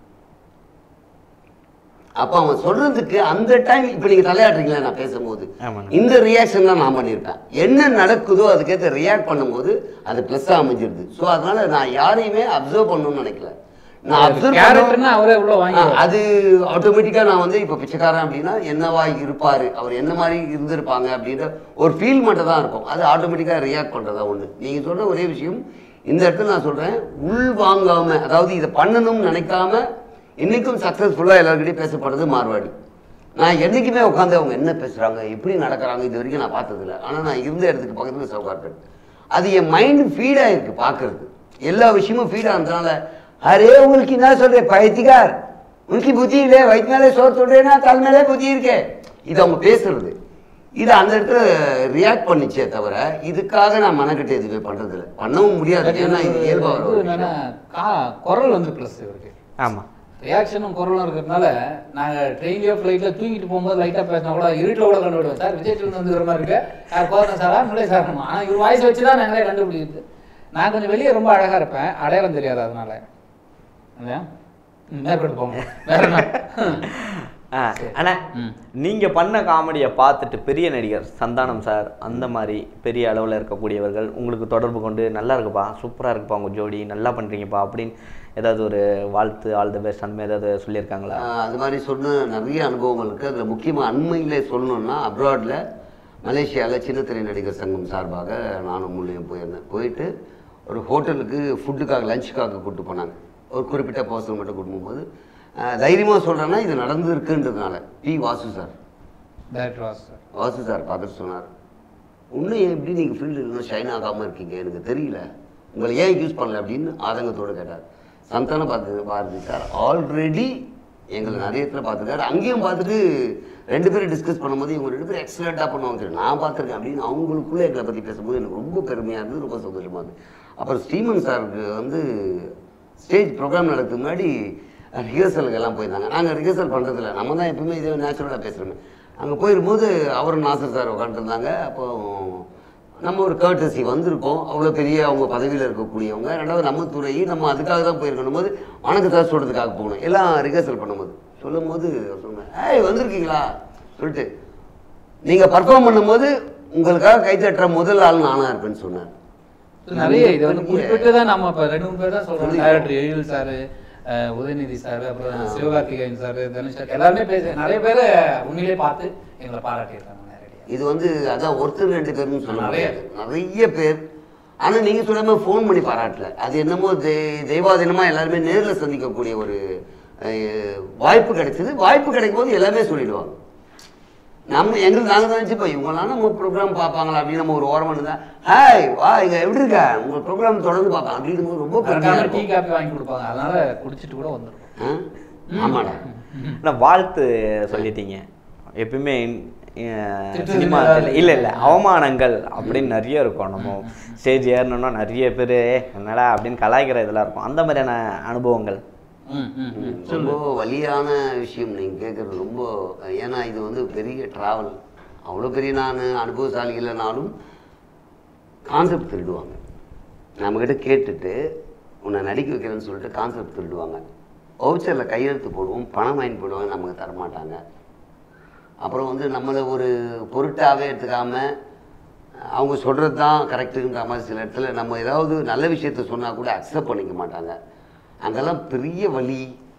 அப்போ அவன் சொல்றதுக்கு அந்த டைம் இப்போ நீங்க தலையாடுறீங்களா நான் பேசும்போது ஆமாண்ணா. இந்த ரியாக்ஷன் தான் நான் பண்ணியிருப்பேன் என்ன நடக்குதோ அதுக்கேற்ற ரியாக்ட் பண்ணும்போது அது ப்ளஸ்ஸாக அமைஞ்சிருது ஸோ அதனால நான் யாரையுமே அப்சர்வ் பண்ணணும்னு நினைக்கல நான் அப்சர்வ் கேரக்டர்னா அவரே உள்ள வாங்கி ஆ, அது ஆட்டோமேட்டிக்காக நான் வந்து இப்போ பிச்சைக்காரன் அப்படின்னா என்னவா இருப்பார் அவர் என்ன மாதிரி இருந்திருப்பாங்க அப்படின்ற ஒரு ஃபீல் மட்டும் தான் இருக்கும் அது ஆட்டோமேட்டிக்காக ரியாக்ட் பண்ணுறதா ஒன்று நீங்கள் சொல்கிற ஒரே விஷயம் இந்த இடத்துல நான் சொல்கிறேன் உள் வாங்காம அதாவது இதை பண்ணணும்னு நினைக்காம இன்னைக்கும் சக்ஸஸ்ஃபுல்லாக எல்லாருக்கிட்டையும் பேசப்படுறது மார்வாடி நான் என்றைக்குமே உட்காந்து அவங்க என்ன பேசுகிறாங்க எப்படி நடக்கிறாங்க இது வரைக்கும் நான் பார்த்ததில்ல ஆனால் நான் இருந்த இடத்துக்கு பக்கத்தில் சவுகார்பேட் அது என் மைண்டு ஃபீடாக இருக்குது பார்க்கறது எல்லா விஷயமும் ஃபீடாக இருந்தனால அரே உங்களுக்கு என்ன சொல்கிறேன் பைத்திகார் உனக்கு புத்தி இல்லை வயிற்று மேலே சோறு சொல்கிறேன்னா தல் மேலே புத்தி இருக்கே இது அவங்க பேசுறது இது அந்த இடத்துல ரியாக்ட் பண்ணிச்சே தவிர இதுக்காக நான் மனக்கட்டு எதுவுமே பண்றதில்ல பண்ணவும் முடியாது ஏன்னா இது இயல்பா வர ஒரு என்னன்னா விஷயம். கா- குரல் வந்து ப்ளஸ் இவருக்கு ஆமாம் ரியாக்ஷனும் குரலும் இருக்கிறதுனால நாங்கள் ட்ரெயின்லயோ ஃப்ளைட்டில் தூங்கிட்டு போகும்போது லைட்டாக பேசினா கூட இருட்டில் கூட கண்டுபிடுவோம் சார் விஜய் டிவி வந்து ஒரு மாதிரி இருக்கு யார் கோதன் சாரா முல்லை சார் ஆனால் இவர் வாய்ஸ் வச்சு தான் நாங்களே கண்டுபிடிக்குது நான் கொஞ்சம் வெளியே ரொம்ப அழகாக இருப்பேன் அடையாளம் தெரியாது அதனால இல்லையா ம், மேற்கொண்டு போங்க வேற என்ன ஆ அண்ணா ம். நீங்க பண்ண காமெடியை பார்த்துட்டு பெரிய நடிகர் சந்தானம் சார் அந்த மாதிரி பெரிய அளவில் இருக்கக்கூடியவர்கள் உங்களுக்கு தொடர்பு கொண்டு நல்லா இருக்குப்பா சூப்பரா இருக்குப்பா உங்க ஜோடி நல்லா பண்றீங்கப்பா அப்படின்னு ஏதாவது ஒரு வாழ்த்து ஆல் த பெஸ்ட் அந்த மாதிரி ஏதாவது சொல்லியிருக்காங்களா ஆஹ் அது மாதிரி சொன்ன நிறைய அனுபவங்கள் இருக்குது அதில் முக்கியமாக அண்மையில் சொல்லணும்னா அப்ராடில் மலேசியாவில் சின்னத்திரை நடிகர் சங்கம் சார்பாக நானும் முள்ளையும் போயிருந்தேன் போயிட்டு ஒரு ஹோட்டலுக்கு ஃபுட்டுக்காக லஞ்சுக்காக கூப்பிட்டு போனாங்க ஒரு குறிப்பிட்ட பர்சன் மட்டும் கூட்டு போகும்போது தைரியமாக சொல்கிறேன்னா இது நடந்திருக்குன்றதுனால P Vasu sir director Vasu sir Vasu sir பார்த்துட்டு சொன்னார் இன்னும் ஏன் எப்படி நீங்கள் ஃபீல்டு இன்னும் ஷைன் ஆகாமல் இருக்கீங்க எனக்கு தெரியல உங்களை ஏன் யூஸ் பண்ணல அப்படின்னு ஆதங்கத்தோடு கேட்டார் சந்தானம் பார்த்து பாரதி சார் ஆல்ரெடி எங்களை நிறைய இடத்துல பார்த்துருக்காரு அங்கேயும் பார்த்துட்டு ரெண்டு பேரும் டிஸ்கஸ் பண்ணும்போது இவங்க ரெண்டு பேரும் எக்ஸலண்ட்டாக பண்ணுவாங்க சரி, நான் பார்த்துருக்கேன் அப்படின்னு அவங்களுக்குள்ளே எங்களை பற்றி பேசும்போது எனக்கு ரொம்ப பெருமையாக இருந்தது ரொம்ப சந்தோஷமாக இருந்தது அப்புறம் ஸ்ரீமன் சாருக்கு வந்து ஸ்டேஜ் ப்ரோக்ராம் நடக்கிறதுக்கு முன்னாடி ரிஹர்சலுக்கு எல்லாம் போயிருந்தாங்க நாங்கள் ரிஹர்சல் பண்ணுறதில்ல நம்ம தான் எப்பவுமே இதே நேச்சுரலாக பேசுகிறோமே அங்கே போயிருக்கும்போது அவரும் நாசர் சார் உட்காந்துருந்தாங்க அப்போ நம்ம ஒரு கர்டசி வந்திருக்கோம் அவ்வளோ பெரிய அவங்க பதவியில் இருக்கக்கூடியவங்க ரெண்டாவது நம்ம துறை நம்ம அதுக்காக தான் போயிருக்கணும் போது வணக்கத்தை சொல்கிறதுக்காக போகணும் எல்லாம் ரிஹர்சல் பண்ணும்போது சொல்லும் போது சொன்னேன் ஏய் வந்திருக்கீங்களா சொல்லிட்டு நீங்கள் பர்ஃபார்ம் பண்ணும்போது உங்களுக்காக கை தட்டுற முதல் ஆள் நானாக இருப்பேன்னு சொன்னார் நிறைய இது வந்து குறிப்பிட்டு தான் நம்ம இப்போ ரெண்டு மூணு பேர் தான் சொல்றோம் director Ezhil sir Udhayanidhi sir அப்புறம் சிவகார்த்திகேயன் சார் தனுஷ் சார் எல்லாருமே பேச நிறைய பேர் உண்மையிலே பார்த்து எங்களை பாராட்டியிருக்காங்க நேரடியாக இது வந்து அதான் ஒருத்தர் ரெண்டு பேர்னு சொல்ல நிறைய. முடியாது நிறைய பேர் ஆனா நீங்க சொன்ன மாதிரி ஃபோன் பண்ணி பாராட்டல அது என்னமோ தெய்- தெய்வாதீனமா எல்லாருமே நேர்ல சந்திக்கக்கூடிய ஒரு அஹ், வாய்ப்பு கிடைச்சது வாய்ப்பு கிடைக்கும் போது எல்லாமே சொல்லிடுவாங்க நம்ம எங்களுக்கு நாங்கள் தான் நினச்சிப்போம் இவங்களாம் நம்ம ப்ரோக்ராம் பார்ப்பாங்களா அப்படின்னு நம்ம ஒரு ஓரமாக இருந்தால் ஹாய் வா இங்க எப்படி இருக்க உங்கள் ப்ரோக்ராம் தொடர்ந்து பார்ப்பேன் அப்படின்னு போது ரொம்ப பெருமையாக மறக்காம டீ இருக்கும் காப்பி வாங்கி கொடுப்பாங்க அதனால குடிச்சிட்டு கூட வந்துருக்கும் ஆ? ஆமாடா ஆனால் வாழ்த்து சொல்லிட்டீங்க எப்பயுமே அஹ், திட்டுறது சினிமா ஏதாவது இல்லை இல்லை அவமானங்கள் அப்படின்னு நிறைய இருக்கும் நம்ம ஸ்டேஜ் ஏறணும்னா நிறைய பேர் என்னடா அப்படின்னு கலாய்க்கிற இதெல்லாம் இருக்கும் அந்த மாதிரியான அனுபவங்கள் ம், ம், ம். ரொம்ப வலியான விஷயம் நீங்கள் கேட்குறது ரொம்ப ஏன்னா இது வந்து பெரிய ட்ராவல் அவ்வளோ பெரிய நான் அனுபவசாலி இல்லைனாலும் கான்செப்ட் திருடுவாங்க நம்மக்கிட்ட கேட்டுட்டு உன்னை நடிக்க வைக்கிறேன்னு சொல்லிட்டு கான்செப்ட் திருடுவாங்க வவுச்சரில் கையெழுத்து போடுவோம் பணம் வாங்கி போடுவாங்க நமக்கு தரமாட்டாங்க அப்புறம் வந்து நம்மளை ஒரு பொருட்டாவே எடுத்துக்காம அவங்க சொல்கிறது தான் கரெக்டுன்ற மாதிரி சில இடத்துல நம்ம ஏதாவது நல்ல விஷயத்த சொன்னால் கூட அக்செப்ட் பண்ணிக்க மாட்டாங்க அங்கெல்லாம் பெரிய வலி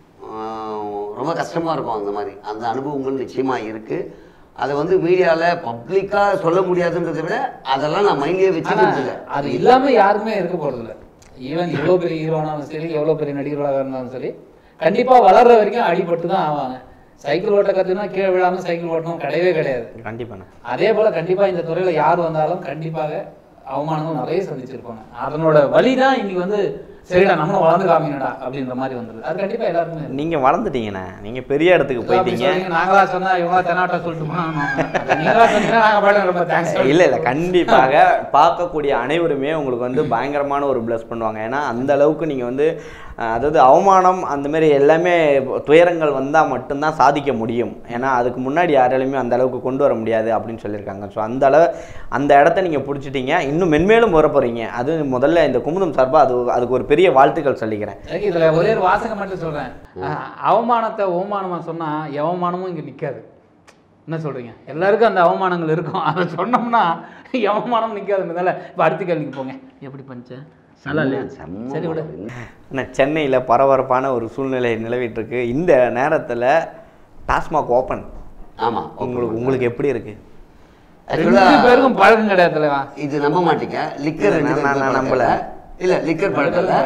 ஆஹ் ரொம்ப கஷ்டமாக இருக்கும் அந்த மாதிரி அந்த அனுபவங்கள் நிச்சயமாக இருக்குது அதை வந்து மீடியாவில் பப்ளிக்காக சொல்ல முடியாதுன்றதை விட அதெல்லாம் நான் மைண்ட்லேயே ஆனா வச்சுக்கிறது இல்லை அது இல்லாம யாருமே இருக்க போறது இல்ல ஈவன் எவ்வளவு பெரிய ஹீரோனாலும் சரி எவ்வளவு பெரிய நடிகர்களாக இருந்தாலும் சரி கண்டிப்பா வளர்ற வரைக்கும் அடிபட்டு தான் ஆவாங்க சைக்கிள் ஓட்ட கத்துனா கீழே விழாம சைக்கிள் ஓட்டணும் கிடையவே கிடையாது கண்டிப்பாண்ணா அதே போல கண்டிப்பா இந்த துறையில யார் வந்தாலும் கண்டிப்பாக அவமானமும் நிறைய சந்திச்சிருப்பாங்க அதனோட வலி தான் இன்னைக்கு வந்து சரிடா நம்மளும் வளர்ந்து காமிங்கடா அப்படின்ற மாதிரி வந்துருது அது கண்டிப்பா எல்லாருமே இருக்கு. நீங்க வளர்ந்துட்டீங்கண்ணே நீங்க பெரிய இடத்துக்கு அப்படி போயிட்டீங்க சொல்றீங்க, நாங்களா சொன்னா இவங்களா தென்னாட்டா சொல்லிட்டுமா நீங்களா சொன்னீங்கன்னா நாங்க பாட்டு ரொம்ப தேங்க்ஸ் இல்ல இல்ல கண்டிப்பாக பார்க்கக்கூடிய அனைவருமே உங்களுக்கு வந்து பயங்கரமான ஒரு ப்ளஸ் பண்ணுவாங்க ஏன்னா அந்த அளவுக்கு நீங்க வந்து அஹ், அதாவது அவமானம் அந்த மாதிரி எல்லாமே துயரங்கள் வந்தால் மட்டும்தான் சாதிக்க முடியும் ஏன்னா அதுக்கு முன்னாடி யாராலையுமே அந்த அளவுக்கு கொண்டு வர முடியாது அப்படின்னு சொல்லியிருக்காங்க ஸோ அந்த அளவு அந்த இடத்த நீங்கள் பிடிச்சிட்டீங்க இன்னும் மென்மேலும் வர போகிறீங்க அது முதல்ல இந்த குமுதம் சார்பாக அது அதுக்கு ஒரு பெரிய வாழ்த்துக்கள் சொல்லிக்கிறேன் எனக்கு இதுல ஒரே ஒரு வாசகம் மட்டும் சொல்றேன் அஹ், அவமானத்தை அவமானமா சொன்னா எவமானமும் இங்க நிக்காது என்ன சொல்றீங்க எல்லாருக்கும் அந்த அவமானங்கள் இருக்கும் அதை சொன்னோம்னா அவமானம் நிக்காதுன்றதால இப்போ அடுத்த கேள்விக்கு போங்க எப்படி பஞ்ச நல்லா இல்லையா செம்ம சரி விடு ஆனால் சென்னையில் பரபரப்பான ஒரு சூழ்நிலை நிலவிட்டு இருக்கு இந்த நேரத்தில் டாஸ்மாக் ஓப்பன் ஆமா உங்களுக்கு உங்களுக்கு எப்படி இருக்கு ரெண்டு பேருக்கும் பழக்கம் கிடையாது தலைவா இது நம்ப மாட்டீங்க லிக்கர் ரெண்டு நான் பேருக்கும் நான் பழக்கம் நம்பல. இல்ல. இல்ல லிக்கர் பழக்கம் இல்ல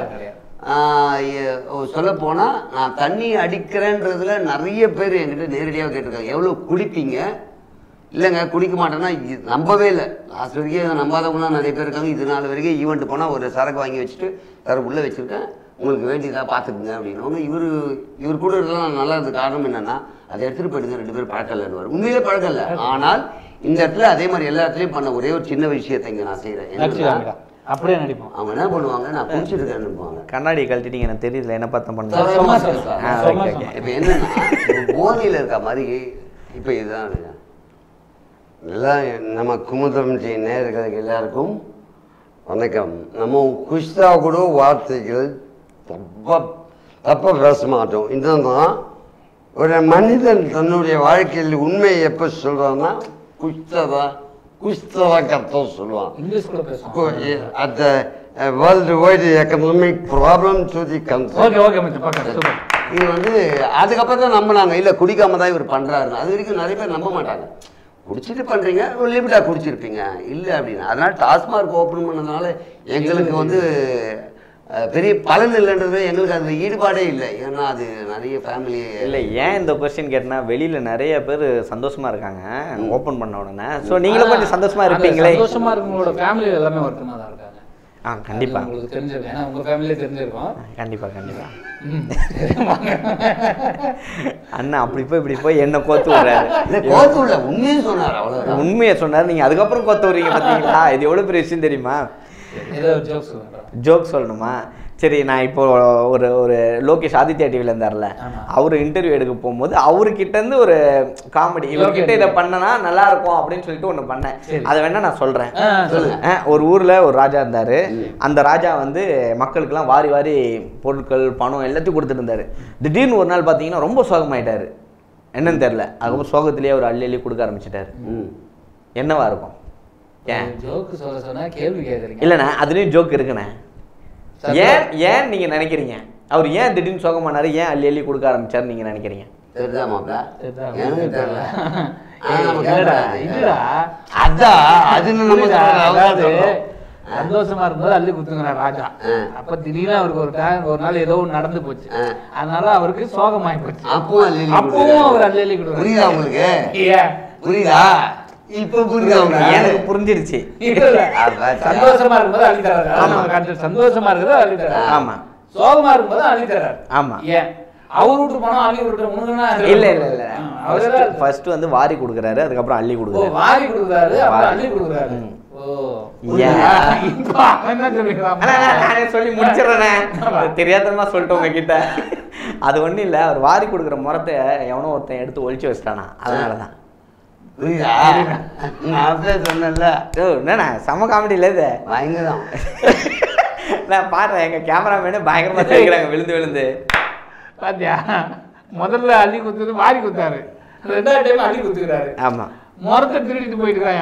சொல்ல போனா நான் தண்ணி அடிக்கிறேன்றதுல நிறைய பேர் என்கிட்ட நேரடியாக கேட்டிருக்காங்க எவ்வளவு குடிப்பீங்க இல்லைங்க குடிக்க மாட்டேன்னா இது நம்பவே இல்லை லாஸ்ட் வரைக்கும் நம்பாதவங்களாம் நிறைய பேர் இருக்காங்க இது நாள் வரைக்கும் ஈவெண்ட் போனால் ஒரு சரக்கு வாங்கி வச்சுட்டு தர உள்ளே வச்சுருக்கேன் உங்களுக்கு வேண்டியதாக பார்த்துக்குங்க அப்படின்னவங்க இவர் இவர் கூட இருக்கலாம் நல்லா இருந்த காரணம் என்னன்னா அதை எடுத்துகிட்டு போயிடுங்க ரெண்டு பேரும் பழக்கம் இல்லைன்னு உண்மையிலே பழக்கம் இல்லை ஆனால் இந்த இடத்துல அதே மாதிரி எல்லா இடத்துலையும் பண்ண ஒரே ஒரு சின்ன விஷயத்தை இங்கே நான் செய்கிறேன் நடிச்சுக்காங்கடா அப்படியே நடிப்போம் அவங்க என்ன பண்ணுவாங்க நான் குடிச்சிருக்கேன்னு அனுப்புவாங்க கண்ணாடி கழட்டிட்டீங்க எனக்கு தெரியல என்ன பார்த்தா சும்மா பண்ணுறேன் சொல்லு சார். ஆ, சும்மா ஓகே, சொல்லு. ஓகே. இப்போ என்னன்னா இப்போ போதையில் இருக்க மாதிரி இப்போ இதுதான் இது. எல்லாம் நம்ம குமுதம் ஜி நேர்களுக்கு எல்லாருக்கும் வணக்கம் நம்ம குஷ்தா கூட வார்த்தைகள் தப்ப தப்ப பேச மாட்டோம் இதுதான் ஒரு மனிதன் தன்னுடைய வாழ்க்கையில் உண்மையை எப்போ சொல்றான்னா குஷ்ததா குஷ்ததா கத்தம் சொல்லுவான் இங்கிலீஷ் கூட பேசுவோம் at the uh, worldwide economic problem to the country. Okay okay மச்சான் பார்க்க சூப்பர் இது வந்து அதுக்கப்புறம் தான் நம்பினாங்க இல்லை குடிக்காம தான் இவர் பண்ணுறாரு அது வரைக்கும் நிறைய பேர் நம்ப மாட்டாங்க குடிச்சிட்டு பண்ணுறீங்க ஒரு லிமிட்டாக குடிச்சிருப்பீங்க இல்லை அப்படின்னு அதனால் டாஸ்மார்க் ஓப்பன் பண்ணதுனால எங்களுக்கு வந்து அஹ், பெரிய பலன் இல்லைன்றது எங்களுக்கு அதில் ஈடுபாடே இல்லை ஏன்னா அது நிறைய ஃபேமிலி இல்லை ஏன் இந்த கொஸ்டின் கேட்டனா வெளியில் நிறைய பேர் சந்தோஷமா இருக்காங்க ஓப்பன் பண்ண உடனே ஸோ நீங்களும் கொஞ்சம் சந்தோஷமா அந்த இருப்பீங்களே சந்தோஷமா இருக்கவங்களோட ஃபேமிலி எல்லாமே வருத்தமா தான் இருக்காங்க ஆ கண்டிப்பா அது உங்களுக்கு தெரிஞ்சிருக்கும் ஏன்னா உங்க ஃபேமிலியே தெரிஞ்சிருக்கும் கண்டிப்பா கண்டிப்பா ம், தெரியுமாங்க? அண்ணா அப்படி போய் இப்படி போய் என்ன கோத்து விடுறாரு இல்லை கோத்து இல்லை உண்மையை சொன்னார் அவ்வளோதான் உண்மையை சொன்னார் நீங்க அதுக்கப்புறம் கோத்து விடுறீங்க பார்த்தீங்களா இது எவ்வளவு பெரிய விஷயம் தெரியுமா ஏதோ ஒரு ஜோக் சொல்றேன் ஜோக் சொல்லணுமா சரி நான் இப்போ ஒரு ஒரு லோகேஷ் ஆதித்யா டிவியில் இருந்தார்ல ஆமா. அவர் இன்டர்வியூ எடுக்க போகும்போது அவர்கிட்ட இருந்து ஒரு காமெடி இவர்கிட்ட இதை பண்ணனா நல்லா இருக்கும் அப்படின்னு சொல்லிட்டு ஒன்று பண்ணேன் சரி. அதை வேணா நான் சொல்றேன் ஆ, சொல்லுங்க அஹ் ஒரு ஊர்ல ஒரு ராஜா இருந்தாரு அந்த ராஜா வந்து மக்களுக்கெல்லாம் வாரி வாரி பொருட்கள் பணம் எல்லாத்தையும் கொடுத்துட்டு இருந்தாரு திடீர்னு ஒரு நாள் பார்த்தீங்கன்னா ரொம்ப சோகமாயிட்டாரு என்னன்னு தெரியல அதுக்கப்புறம் சோகத்திலேயே ஒரு அள்ளி அள்ளி கொடுக்க ஆரம்பிச்சிட்டாரு ம் என்னவா இருக்கும் ஏன் ஜோக் சொல்ல சொன்னா கேள்வி கேக்குறீங்க இல்லைண்ணே அதுலேயும் ஜோக் இருக்குண்ணே ஏன் ஏன் நீங்க நினைக்கிறீங்க அவர் ஏன் திடீர்னு சோகமானாரு ஏன் அள்ளி அள்ளி கொடுக்க ஆரம்பிச்சாரு நீங்க நினைக்கிறீங்க தெரியுதா மாப்பிள்ள தெரியுதா? எனக்கு தெரியல ஆ, ஏய், நமக்கு இல்லடா, தெரியாது. இல்லடா. அதான் அது நம்ம புரியுதா? சொல்றோம், அவங்க அதாவது சொல்றோம். சந்தோஷமா இருக்கும்போது அள்ளி குத்துங்கிறார் ராஜா ஆ. அப்ப திடீர்னு அவருக்கு ஒரு time ஒரு நாள் ஏதோ ஒண்ணு நடந்து போச்சு ஆ. அதனால அவருக்கு சோகமாயி போச்சு அப்பவும் அள்ளி அள்ளி அப்பவும் கொடுக்குறாரு. அவர் அள்ளி அள்ளி கொடுக்குறாரு. புரியுதா உங்களுக்கு ஏன்? புரியுதா இப்ப புரியுதா உங்களுக்கு எனக்கு புரிஞ்சிருச்சு இல்ல, இல்ல. அதான். சந்தோஷமா இருக்கும்போது அள்ளி தராரு அதான் நம்ம concept. சந்தோஷமா இருக்கிறது அள்ளி தராரு ஆமா சோகமா இருக்கும்போது அள்ளி தராரு ஆமா. ஏன் அவர் விட்டு போனா அள்ளி விட்டு உனக்குன்னா இல்ல இல்ல இல்ல அவர் ஃபர்ஸ்ட் வந்து வாரி கொடுக்குறாரு அதுக்கப்புறம் அள்ளி ஓ கொடுக்குறாரு வாரி கொடுக்குறாரு அப்புறம் வாரி. அள்ளி கொடுக்குறாரு ம். ஓ ஏன்? இப்ப அவன் என்ன சொல்லிக்கிறான் அண்ணா, அண்ணா, நானே சொல்லி முடிச்சிடுறேனே தெரியாதனமா சொல்லிட்டு உங்ககிட்ட அது ஒண்ணும் இல்ல அவர் வாரி கொடுக்குற முறத்தை எவனோ ஒருத்தன் எடுத்து ஒழிச்சு வச்சிட்டானா அதனாலதான் புரியுதா நான் அப்படியே சொன்னேன்ல ஓ என்னண்ணா செம காமெடி இல்ல இது பயங்கரம் நான் பாடுறேன் எங்க கேமராமேனு பயங்கரமா தெரிக்கிறாங்க விழுந்து விழுந்து பாத்தியா முதல்ல அள்ளி குத்துறது வாரி குத்தாரு ரெண்டாவது டைம் அள்ளி குத்துக்கிறாரு ஆமா முறத்தை திருடிட்டு போயிட்டு இருக்காயா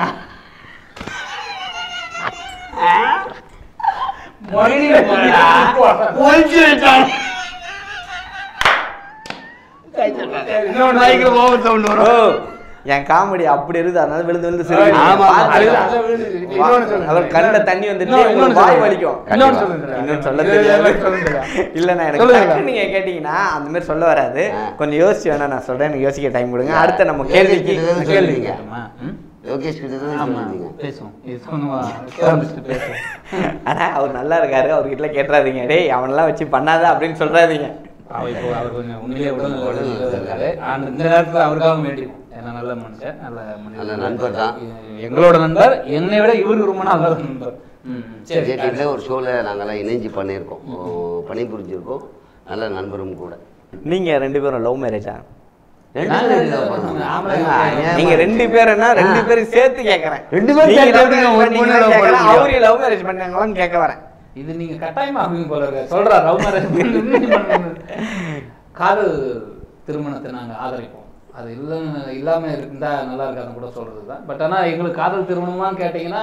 மொழியில ஒழிச்சு வச்சான் இன்னொன்னு பயங்கர ஓவர் சவுண்ட் ஓ வரும் என் காமெடி அப்படி இருக்குது அதனால விழுந்து விழுந்து சிரிக்கிறீங்க. ஆமா, ஆமா. பாத்துக்கலாம். அதுதான் விழுந்துச்சு. இன்னொன்னு சொல்லுங்க. அவர் கண்ணுல தண்ணி வந்துட்டு இன்னொன்னு உங்களுக்கு வாய் சொல்லுங்க. வலிக்கும் இன்னொன்னு சொல்லுங்க. இன்னும் சொல்ல இது தெரியாது எல்லாம் சொல்லுங்க. இல்லண்ணா எனக்கு சொல்லுங்க. டக்குன்னு நீங்க கேட்டீங்கன்னா அந்த மாதிரி சொல்ல வராது ஆ. கொஞ்சம் யோசிச்சு வேணா நான் சொல்றேன் எனக்கு யோசிக்க டைம் கொடுங்க அடுத்த நம்ம கேள்விக்கு கேள்விக்கு கேள்வி சொல்லுங்க. கேட்கணுமா? ம்? யோகேஷ் கிட்ட தான் ஆமா சொல்லிருந்தீங்க பேசுவோம் இது சொன்னவா உட்கார்ந்துட்டு பேசுவோம் ஆனா அவர் நல்லா இருக்காரு அவர்கிட்ட கேட்டுறாதீங்க டேய் அவனெல்லாம் வச்சு பண்ணாத அப்படின்னு சொல்றாதீங்க அவர் இப்போ அவர் கொஞ்சம் உண்மையிலே உடல் உடல் இருக்காரு ஆனால் இந்த நேரத்தில் அவருக்காக வேண்டிக்கும் ஏன்னா நல்ல மனுஷன் நல்ல மனிதன். நல்ல நண்பர் தான். எங்களோட நண்பர் என்னை விட இவருக்கு ரொம்ப நல்ல நண்பர் ம், சரி விஜய் டிவியில் ஒரு ஷோவில் நாங்கெல்லாம் இணைஞ்சு பண்ணியிருக்கோம் ஓ, பணிபுரிஞ்சிருக்கோம் நல்ல நண்பரும் கூட நீங்க ரெண்டு பேரும் லவ் மேரேஜா ரெண்டு நாங்க பேரும் ரெண்டு love பேரும் பண்ணோம். ஆம்பளை ஏங்க, அநியாயமா நீங்க ரெண்டு பேருன்னா ரெண்டு பேரும் சேர்த்து கேக்குறேன் ரெண்டு பேரும் நீங்க சேர்த்து love எப்படிங்க marriage ஒரு பொண்ணு பண்ணீங்களான்னு love கேக்குறேன், பண்ணீங்க? அவரையும் லவ் மேரேஜ் பண்ணாங்களான்னு கேட்க வரேன் இது நீங்க கட்டாயமா ஆகுங்க போல இருக்க சொல்றா லவ் மேரேஜ் காதல் திருமணத்தை நாங்க ஆதரிப்போம் அது இல்லை இல்லாம இருந்தா நல்லா இருக்காதுன்னு கூட சொல்றது தான் பட் ஆனா எங்களுக்கு காதல் திருமணமான்னு கேட்டீங்கன்னா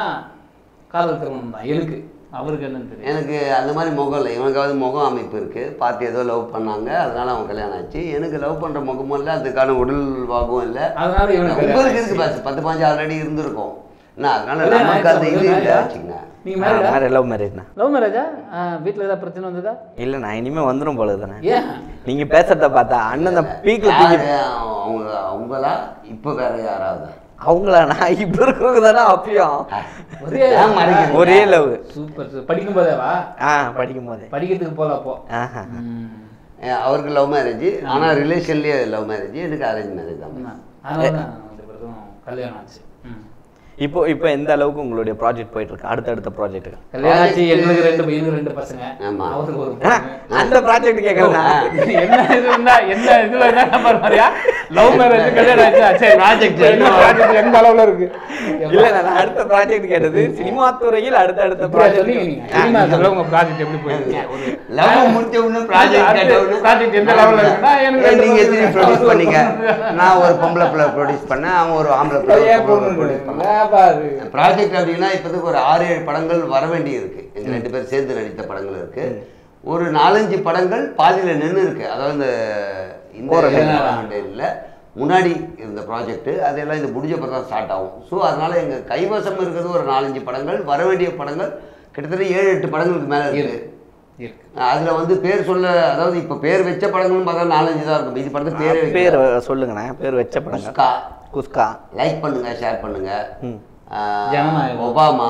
காதல் திருமணம் தான் எனக்கு அவருக்கு என்னன்னு தெரியும் எனக்கு அந்த மாதிரி முகம் இல்லை இவனுக்காவது முகம் அமைப்பு இருக்குது பார்த்து ஏதோ லவ் பண்ணாங்க அதனால அவன் கல்யாணம் ஆச்சு எனக்கு லவ் பண்ணுற முகமும் இல்லை அதுக்கான உடல் வாகும் இல்லை அதனால இவனுக்கு உங்களுக்கு இருக்கு பாஸ் பத்து பாஞ்சு ஆல்ரெடி இருந்திருக்கும் என்ன அதனால கல்யாணம் நமக்கு அந்த இது ஆயிடுச்சா? இல்லை வச்சுங்க நீங்க மேரிடா லவ் மேரேஜ்னா லவ் மேரேஜா வீட்ல ஏதாவது பிரச்சனை வந்ததா இல்ல நான் இனிமே வந்துரும் போல தானே ஏன் நீங்க பேசுறத பார்த்தா அண்ணன் அந்த பீக்ல தூக்கி யாரு அவங்க அவங்களா இப்போ வேற யாராவது அவங்களா நான் இப்ப இருக்கிறவங்க தானே அப்பயும் ஒரே ஏன் மறைக்கிறீங்க? ஒரே லவ் சூப்பர் சூப்பர் படிக்கும் போதேவா ஆ படிக்கும் போதே படிக்கிறதுக்கு போல அப்போ ஆஹா. ம். ஏன் அவருக்கு லவ் மேரேஜ் ஆனால் ரிலேஷன்லேயே லவ் மேரேஜ் எனக்கு அரேஞ்ச் மேரேஜ் தான் ஆமா. அதனால தான் ரெண்டு பேருக்கும் கல்யாணம் ஆச்சு ம். இப்போ இப்போ எந்த அளவுக்கு உங்களுடைய ப்ராஜெக்ட் போயிட்டு இருக்கு அடுத்தடுத்த ப்ராஜெக்ட்டுக்கு கல்யாணம் ஆச்சு எங்களுக்கு ரெண்டு எனக்கு ரெண்டு பசங்க ஆமா. அவருக்கு ஒரு பொண்ணு. அந்த ப்ராஜெக்ட் கேட்கறேன் என்ன இது இருந்தா என்ன இதுல என்ன நம்பர் மாதிரியா லவ் மேரேஜ் கல்யாணம் ஆச்சா சரி ப்ராஜெக்ட் என்ன ப்ராஜெக்ட் எந்த அளவுல இருக்கு இல்ல நான் அடுத்த ப்ராஜெக்ட் கேட்டது சினிமா துறையில் அடுத்தடுத்த இப்படியா சொன்னீங்க நீங்க சினிமா ப்ராஜெக்ட் சொல்ல உங்க ப்ராஜெக்ட் எப்படி போயிருக்கு ஒரு லவ் முடிச்ச உடனே ப்ராஜெக்ட் கேட்ட உடனே project எந்த level ல இருக்குன்னா, எனக்கு ரெண்டு நீங்க எத்தனை பசங்க. ப்ரொடியூஸ் பண்ணீங்க நான் ஒரு பொம்பளை பிள்ளை ப்ரொடியூஸ் பண்ணேன் அவன் ஒரு ஆம்பளை பிள்ளை ப்ரொடியூஸ் பண்ணேன் பாரு ப்ராஜெக்ட் அப்படின்னா இப்போதைக்கு ஒரு ஆறு ஏழு படங்கள் வர வேண்டி இருக்கு எங்க ரெண்டு பேர் சேர்ந்து நடித்த படங்கள் இருக்கு ஒரு நாலஞ்சு படங்கள் பாதியில நின்று இருக்கு அதாவது இந்த இந்த போற இல்லை முன்னாடி இருந்த ப்ராஜெக்ட் அதெல்லாம் இது முடிஞ்ச பிறகு தான் ஸ்டார்ட் ஆகும் ஸோ அதனால எங்க கைவசம் இருக்கிறது ஒரு நாலஞ்சு படங்கள் வர வேண்டிய படங்கள் கிட்டத்தட்ட ஏழு எட்டு படங்களுக்கு மேல இருக்கு இருக்கு இருக்கு அதுல வந்து பேர் சொல்ல அதாவது இப்ப பேர் வச்ச படங்கள்னு பார்த்தா நாலஞ்சு தான் இருக்கும் இது படத்துக்கு பேர் பேர் சொல்லுங்கண்ணே பேர் வச்ச படங்க குஸ்கா குஸ்கா லைக் பண்ணுங்க ஷேர் பண்ணுங்க ம். ஆஹ், ஜனநாயகம். ஒபாமா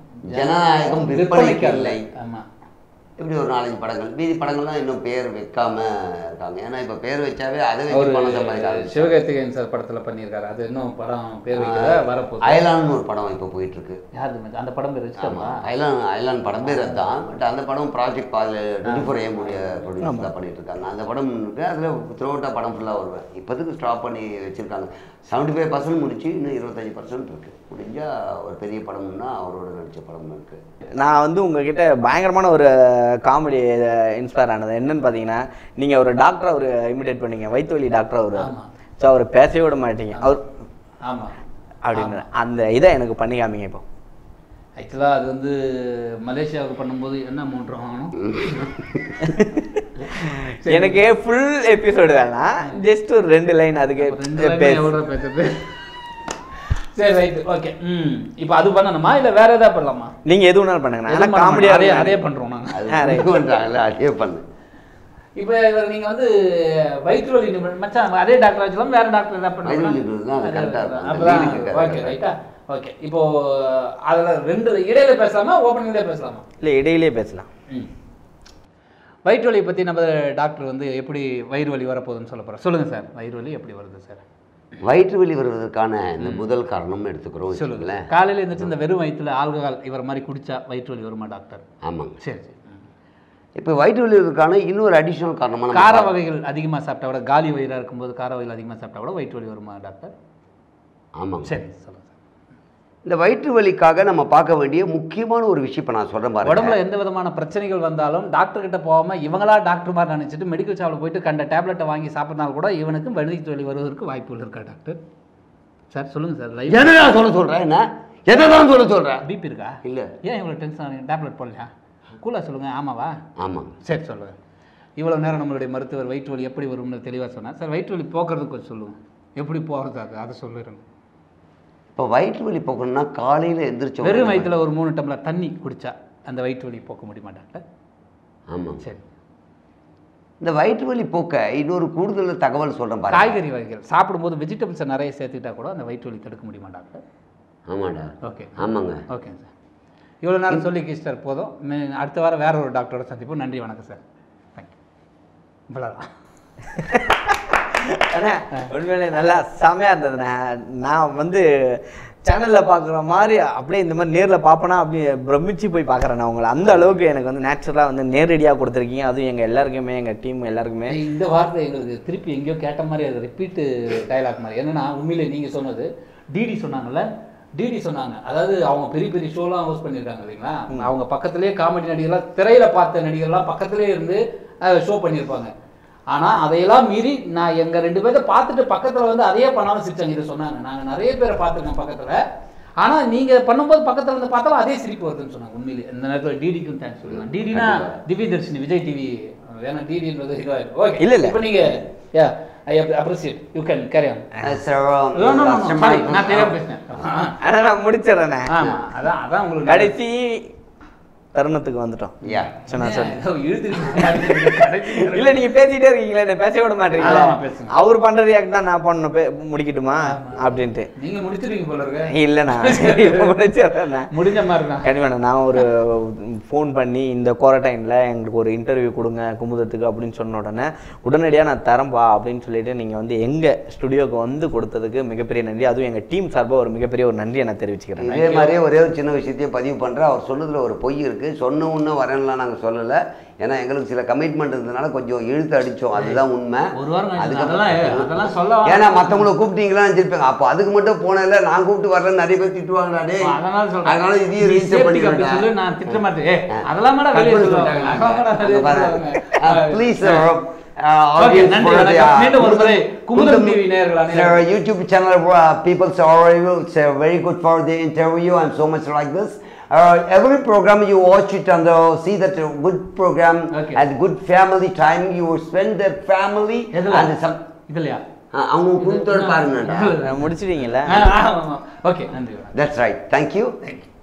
ஜனநாயகம் விற்பனைக்கு இல்லை ஆமா இப்படி ஒரு நாலஞ்சு படங்கள் மீதி படங்கள்லாம் இன்னும் பேர் வைக்காம இருக்காங்க ஏன்னா இப்ப பேர் வச்சாவே அதை வச்சு அவரு பணம் சம்பாதிக்காங்க சிவகார்த்திகேயன் சார் படத்துல பண்ணியிருக்காரு அது இன்னும் படம் பேர் வைக்கல வரப்போகுது அயலான்னு ஒரு படம் இப்போ போயிட்டு இருக்கு யாரு மச்சான்? அந்த படம் பேர் ஆமா வச்சுட்டோமா அயலான் அயலான் படம் பேர் அதுதான் பட் அந்த படம் ப்ராஜெக்ட் பாதில் டுவெண்ட்டி ஃபோர் ஏ முடிய ப்ரொடியூஸ் தான் பண்ணிட்டு இருக்காங்க அந்த படம் இருக்கு அதில் த்ரோட்டா படம் ஃபுல்லாக வருவேன் இப்போதுக்கு ஸ்டாப் பண்ணி வச்சிருக்காங்க செவன்டி ஃபைவ் பர்சன்ட் முடிச்சு இன்னும் இருபத்தஞ்சு பர்சன்ட் இருக்கு முடிஞ்சா ஒரு பெரிய படம்னா அவரோட நடிச்ச படம் இருக்கு நான் வந்து உங்ககிட்ட பயங்கரமான ஒரு காமெடி இன்ஸ்பயர் ஆனது என்னன்னு பார்த்தீங்கன்னா நீங்கள் ஒரு டாக்டரை ஒரு இமிடேட் பண்ணீங்க வயிற்று வலி டாக்டர் அவர் ஆமா. ஸோ அவர் பேசவே விட மாட்டீங்க அவர் ஆமா அப்படின்னு அந்த இதை எனக்கு பண்ணி காமிங்க இப்போ ஆக்சுவலா அது வந்து மலேசியாவுக்கு பண்ணும்போது என்ன அமௌண்ட் வாங்கணும் எனக்கு ஃபுல் எபிசோடு வேணாம் ஜஸ்ட் ஒரு ரெண்டு லைன் அதுக்கு ரெண்டு line பேசு. எவ்வளோ பேசுறது சரி ரைட் ஓகே ம் இப்போ அது பண்ணணுமா இல்ல வேற ஏதாவது பண்ணலாமா நீங்க எது வேணாலும் பண்ணுங்க எதுவும் ஆனால் பண்ண காமெடியாக மாட்டோம். அதே அதே பண்றோம் நாங்க அது ஆ, right. பண்ணுறாங்கல்ல அதே பண்ணு இப்போ இவர் நீங்க வந்து வயிற்று வலி நிபுணர் மச்சான் அதே டாக்டர் வச்சுக்கலாம் வேற டாக்டர் ஏதாவது வயிறு வலி நிபுணர் தான் அது correct ஆ இருக்கும். அந்த அப்பதான் வீடுக்கு correct ஆ ஓகே இருக்கும். ரைட்டா ஓகே இப்போ அதுல ரெண்டு இடையில பேசலாமா ஓப்பனிங்லேயே பேசலாமா இல்லை இடையிலே பேசலாம் ம் வயிற்று வலியை பற்றி நம்ம டாக்டர் வந்து எப்படி வயிறு வலி வரப்போகுதுன்னு சொல்ல போகிறோம் சொல்லுங்கள் சார் வயிறு வலி எப்படி வருது சார் வயிற்று வலி வருவதற்கான இந்த முதல் காரணம் எடுத்துக்கிறோம் சொல்லுங்கள் வச்சுக்கோங்களேன் காலையில் எழுந்திரிச்சு இந்த வெறும் வயிற்றுல ஆல்கஹால் இவர் மாதிரி குடிச்சா வயிற்று வலி வருமா டாக்டர் ஆமாங்க சரி சரி ம். இப்போ வயிற்று வலி வருவதற்கான இன்னொரு அடிஷனல் காரணமாக நம்ம கார பார்க்கணும். வகைகள் அதிகமாக சாப்பிட்டா கூட காலி வயிறாக இருக்கும்போது கார வகைகள் அதிகமாக சாப்பிட்டா கூட வயிற்று வலி வருமா டாக்டர் ஆமாங்க சரி சொல்லுங்கள் இந்த வயிற்று வலிக்காக நம்ம பார்க்க வேண்டிய முக்கியமான ஒரு விஷயம் இப்போ நான் சொல்கிறேன் பாருங்க உடம்புல எந்த விதமான பிரச்சனைகள் வந்தாலும் டாக்டர் கிட்ட போகாம இவங்களா டாக்டர் மாதிரி நினைச்சிட்டு மெடிக்கல் ஷாப்பில் போயிட்டு கண்ட டேப்லெட்டை வாங்கி சாப்பிட்றனால கூட இவனுக்கு வயிற்று வலி வருவதற்கு வாய்ப்புகள் இருக்கா டாக்டர் சார் சொல்லுங்க சார் லைஃப் என்னடா சொல்ல சொல்கிறேன் என்ன எதை தான் சொல்ல சொல்கிறேன் பிபி இருக்கா இல்லை ஏன் இவ்வளோ டென்ஷன் ஆனீங்க டேப்லெட் போடலையா கூலாக சொல்லுங்கள் ஆமாவா ஆமாங்க சரி சொல்லுங்க இவ்வளோ நேரம் நம்மளுடைய மருத்துவர் வயிற்று வலி எப்படி வரும்னு தெளிவாக சொன்னார் சார் வயிற்று வலி போக்குறதுக்கு கொஞ்சம் சொல்லுங்கள் எப்படி போகிறது அது அதை சொல்லிடுங்க இப்போ வயிற்று வலி போக்கணும்னா காலையில் எந்திரிச்ச வெறும் உடனே- வயிற்றுல ஒரு மூணு டம்ளர் தண்ணி குடிச்சா அந்த வயிற்று வலி போக்க முடியுமா டாக்டர் ஆமாங்க சரி இந்த வயிற்று வலி போக்க இன்னொரு கூடுதல் தகவல் சொல்கிறேன் பாருங்க காய்கறி வகைகள் சாப்பிடும்போது வெஜிடபிள்ஸை நிறைய சேர்த்துக்கிட்டா கூட அந்த வயிற்று வலி தடுக்க முடியுமா டாக்டர் ஆமாடா ஓகே ஆமாங்க ஓகேங்க சார் இவ்வளோ நேரம் சொல்லி கிஸ்டர் போதும் மே- அடுத்த வாரம் வேற ஒரு டாக்டரோட சந்திப்போம் நன்றி வணக்கம் சார் தேங்க்யூ இவ்வளோதான் அண்ணா, உண்மையிலே நல்லா செமையா இருந்ததுண்ணே நான் வந்து சேனல்ல பார்க்குற மாதிரி அப்படியே இந்த மாதிரி நேர்ல பார்ப்பேனா அப்படியே பிரமிச்சு போய் பார்க்குறேன் நான் உங்களை அந்த அளவுக்கு எனக்கு வந்து நேச்சுரலாக வந்து நேரடியாக கொடுத்துருக்கீங்க அதுவும் எங்கள் எல்லாருக்குமே எங்கள் டீம் எல்லாருக்குமே இந்த வார்த்தை எங்களுக்கு திருப்பி எங்கேயோ கேட்ட மாதிரி அது ரிப்பீட்டு டயலாக் மாதிரி என்னன்னா உண்மையிலே நீங்கள் சொன்னது டிடி சொன்னாங்கல்ல டிடி சொன்னாங்க அதாவது அவங்க பெரிய பெரிய ஷோலாம் ஹோஸ்ட் பண்ணியிருக்காங்க இல்லைங்களா அவங்க பக்கத்துலேயே காமெடி நடிகர்லாம் திரையில பார்த்த நடிகர்லாம் பக்கத்துலேயே இருந்து ஷோ பண்ணியிருப்பாங்க ஆனால் அதையெல்லாம் மீறி நான் எங்கள் ரெண்டு பேர்த்த பார்த்துட்டு பக்கத்தில் வந்து அதையே பண்ணாலும் சிரிச்சாங்க இதை சொன்னாங்க நாங்கள் நிறைய பேரை பார்த்துருக்கோம் பக்கத்தில் ஆனால் நீங்கள் பண்ணும்போது பக்கத்தில் வந்து பார்த்தாலும் அதே சிரிப்பு வருதுன்னு சொன்னாங்க உண்மையிலே இந்த நேரத்தில் டிடிக்கும் தேங்க்ஸ் சொல்லலாம் டிடினா திவ்ய தர்ஷினி விஜய் டிவி ஏன்னா டிடின்றது இதுவாக ஓகே இல்ல, இல்ல. இப்போ நீங்கள் yeah I appreciate you can carry on sir No, no, no, no, sorry, நான் தெரியாம பேசினேன் ஆனால் நான் முடிச்சிடறேண்ணே ஆமா அதான் அதான் உங்களுக்கு கடைசி தருணத்துக்கு வந்துட்டோம் யா சரி நான் சொல்லு ஏதோ இழுத்துக்கிட்டு கடைசி இல்ல நீங்க பேசிட்டே இருக்கீங்களே என்ன பேச விட மாட்டீங்களா ஆமா, பேசுங்க. அவர் பண்ற ரியாக்ட் தான் நான் பண்ணணும் பே- முடிக்கட்டுமா அப்படின்ட்டு நீங்க முடிச்சிருவீங்க போல இருக்க இல்லைண்ணா இப்ப முடிச்சிடுறேண்ணா முடிஞ்ச மாதிரி தான் கண்டிப்பாண்ணா நான் ஒரு ஃபோன் பண்ணி இந்த குவாரண்டைனில் எங்களுக்கு ஒரு இன்டர்வியூ கொடுங்க குமுதத்துக்கு அப்படின்னு சொன்ன உடனே உடனடியாக நான் தரம்பா அப்படின்னு சொல்லிட்டு நீங்கள் வந்து எங்கள் ஸ்டுடியோக்கு வந்து கொடுத்ததுக்கு மிகப்பெரிய நன்றி அதுவும் எங்கள் டீம் சார்பாக ஒரு மிகப்பெரிய ஒரு நன்றியை நான் தெரிவிச்சுக்கிறேன் இதே மாதிரியே ஒரே ஒரு சின்ன விஷயத்தையும் பதிவு பண்ணுறேன் அவர் சொன்னதில் ஒரு பொய் இருக்குது சொன்ன உடனே வரேன்லாம் நாங்கள் சொல்லலை ஏன்னா எங்களுக்கு சில கமிட்மெண்ட் இருந்ததுனால கொஞ்சம் இழுத்து அடித்தோம் அதுதான் உண்மை ஒரு வாரம் கழிச்சு அதுக்கப்புறம் அதெல்லாம் அதெல்லாம் சொல்ல ஏன்னா மற்றவங்கள கூப்பிட்டீங்களா நினைச்சிருப்பாங்க அப்போ அதுக்கு மட்டும் போனதில்ல நான் கூப்பிட்டு வரலன்னு நிறைய பேர் திட்டுவாங்கடா டேய் அதனால சொல்றேன் அதனால இதையும் நீ ரிஜிஸ்டர் safety க்கு அப்படி பண்ணிவிட்டேன் சொல்லு, நான் திட்ட மாட்டேன் ஏய், அதெல்லாம் மேடம் வெளியே சொல்லுவாங்க அதெல்லாம் மேடம் வெளியே சொல்லுவாங்க. ப்ளீஸ் Okay, நன்றி, வணக்கம். மீண்டும் ஒரு முறை குமுதம் TV நேயர்கள் அனைவரும் YouTube channel uh, people say review it's uh, very good for the interview and so much like this. Uh, every program you watch it and uh, see that uh, good program Okay. and good family time you will spend the family எதுல? and some இதுலயா uh, அவங்க குடும்பத்தோட பாருங்கடா இதுல. முடிச்சிட்டீங்களா ஆ, ஆ, ஆமா. Okay நன்றி That's right. Thank you. Thank you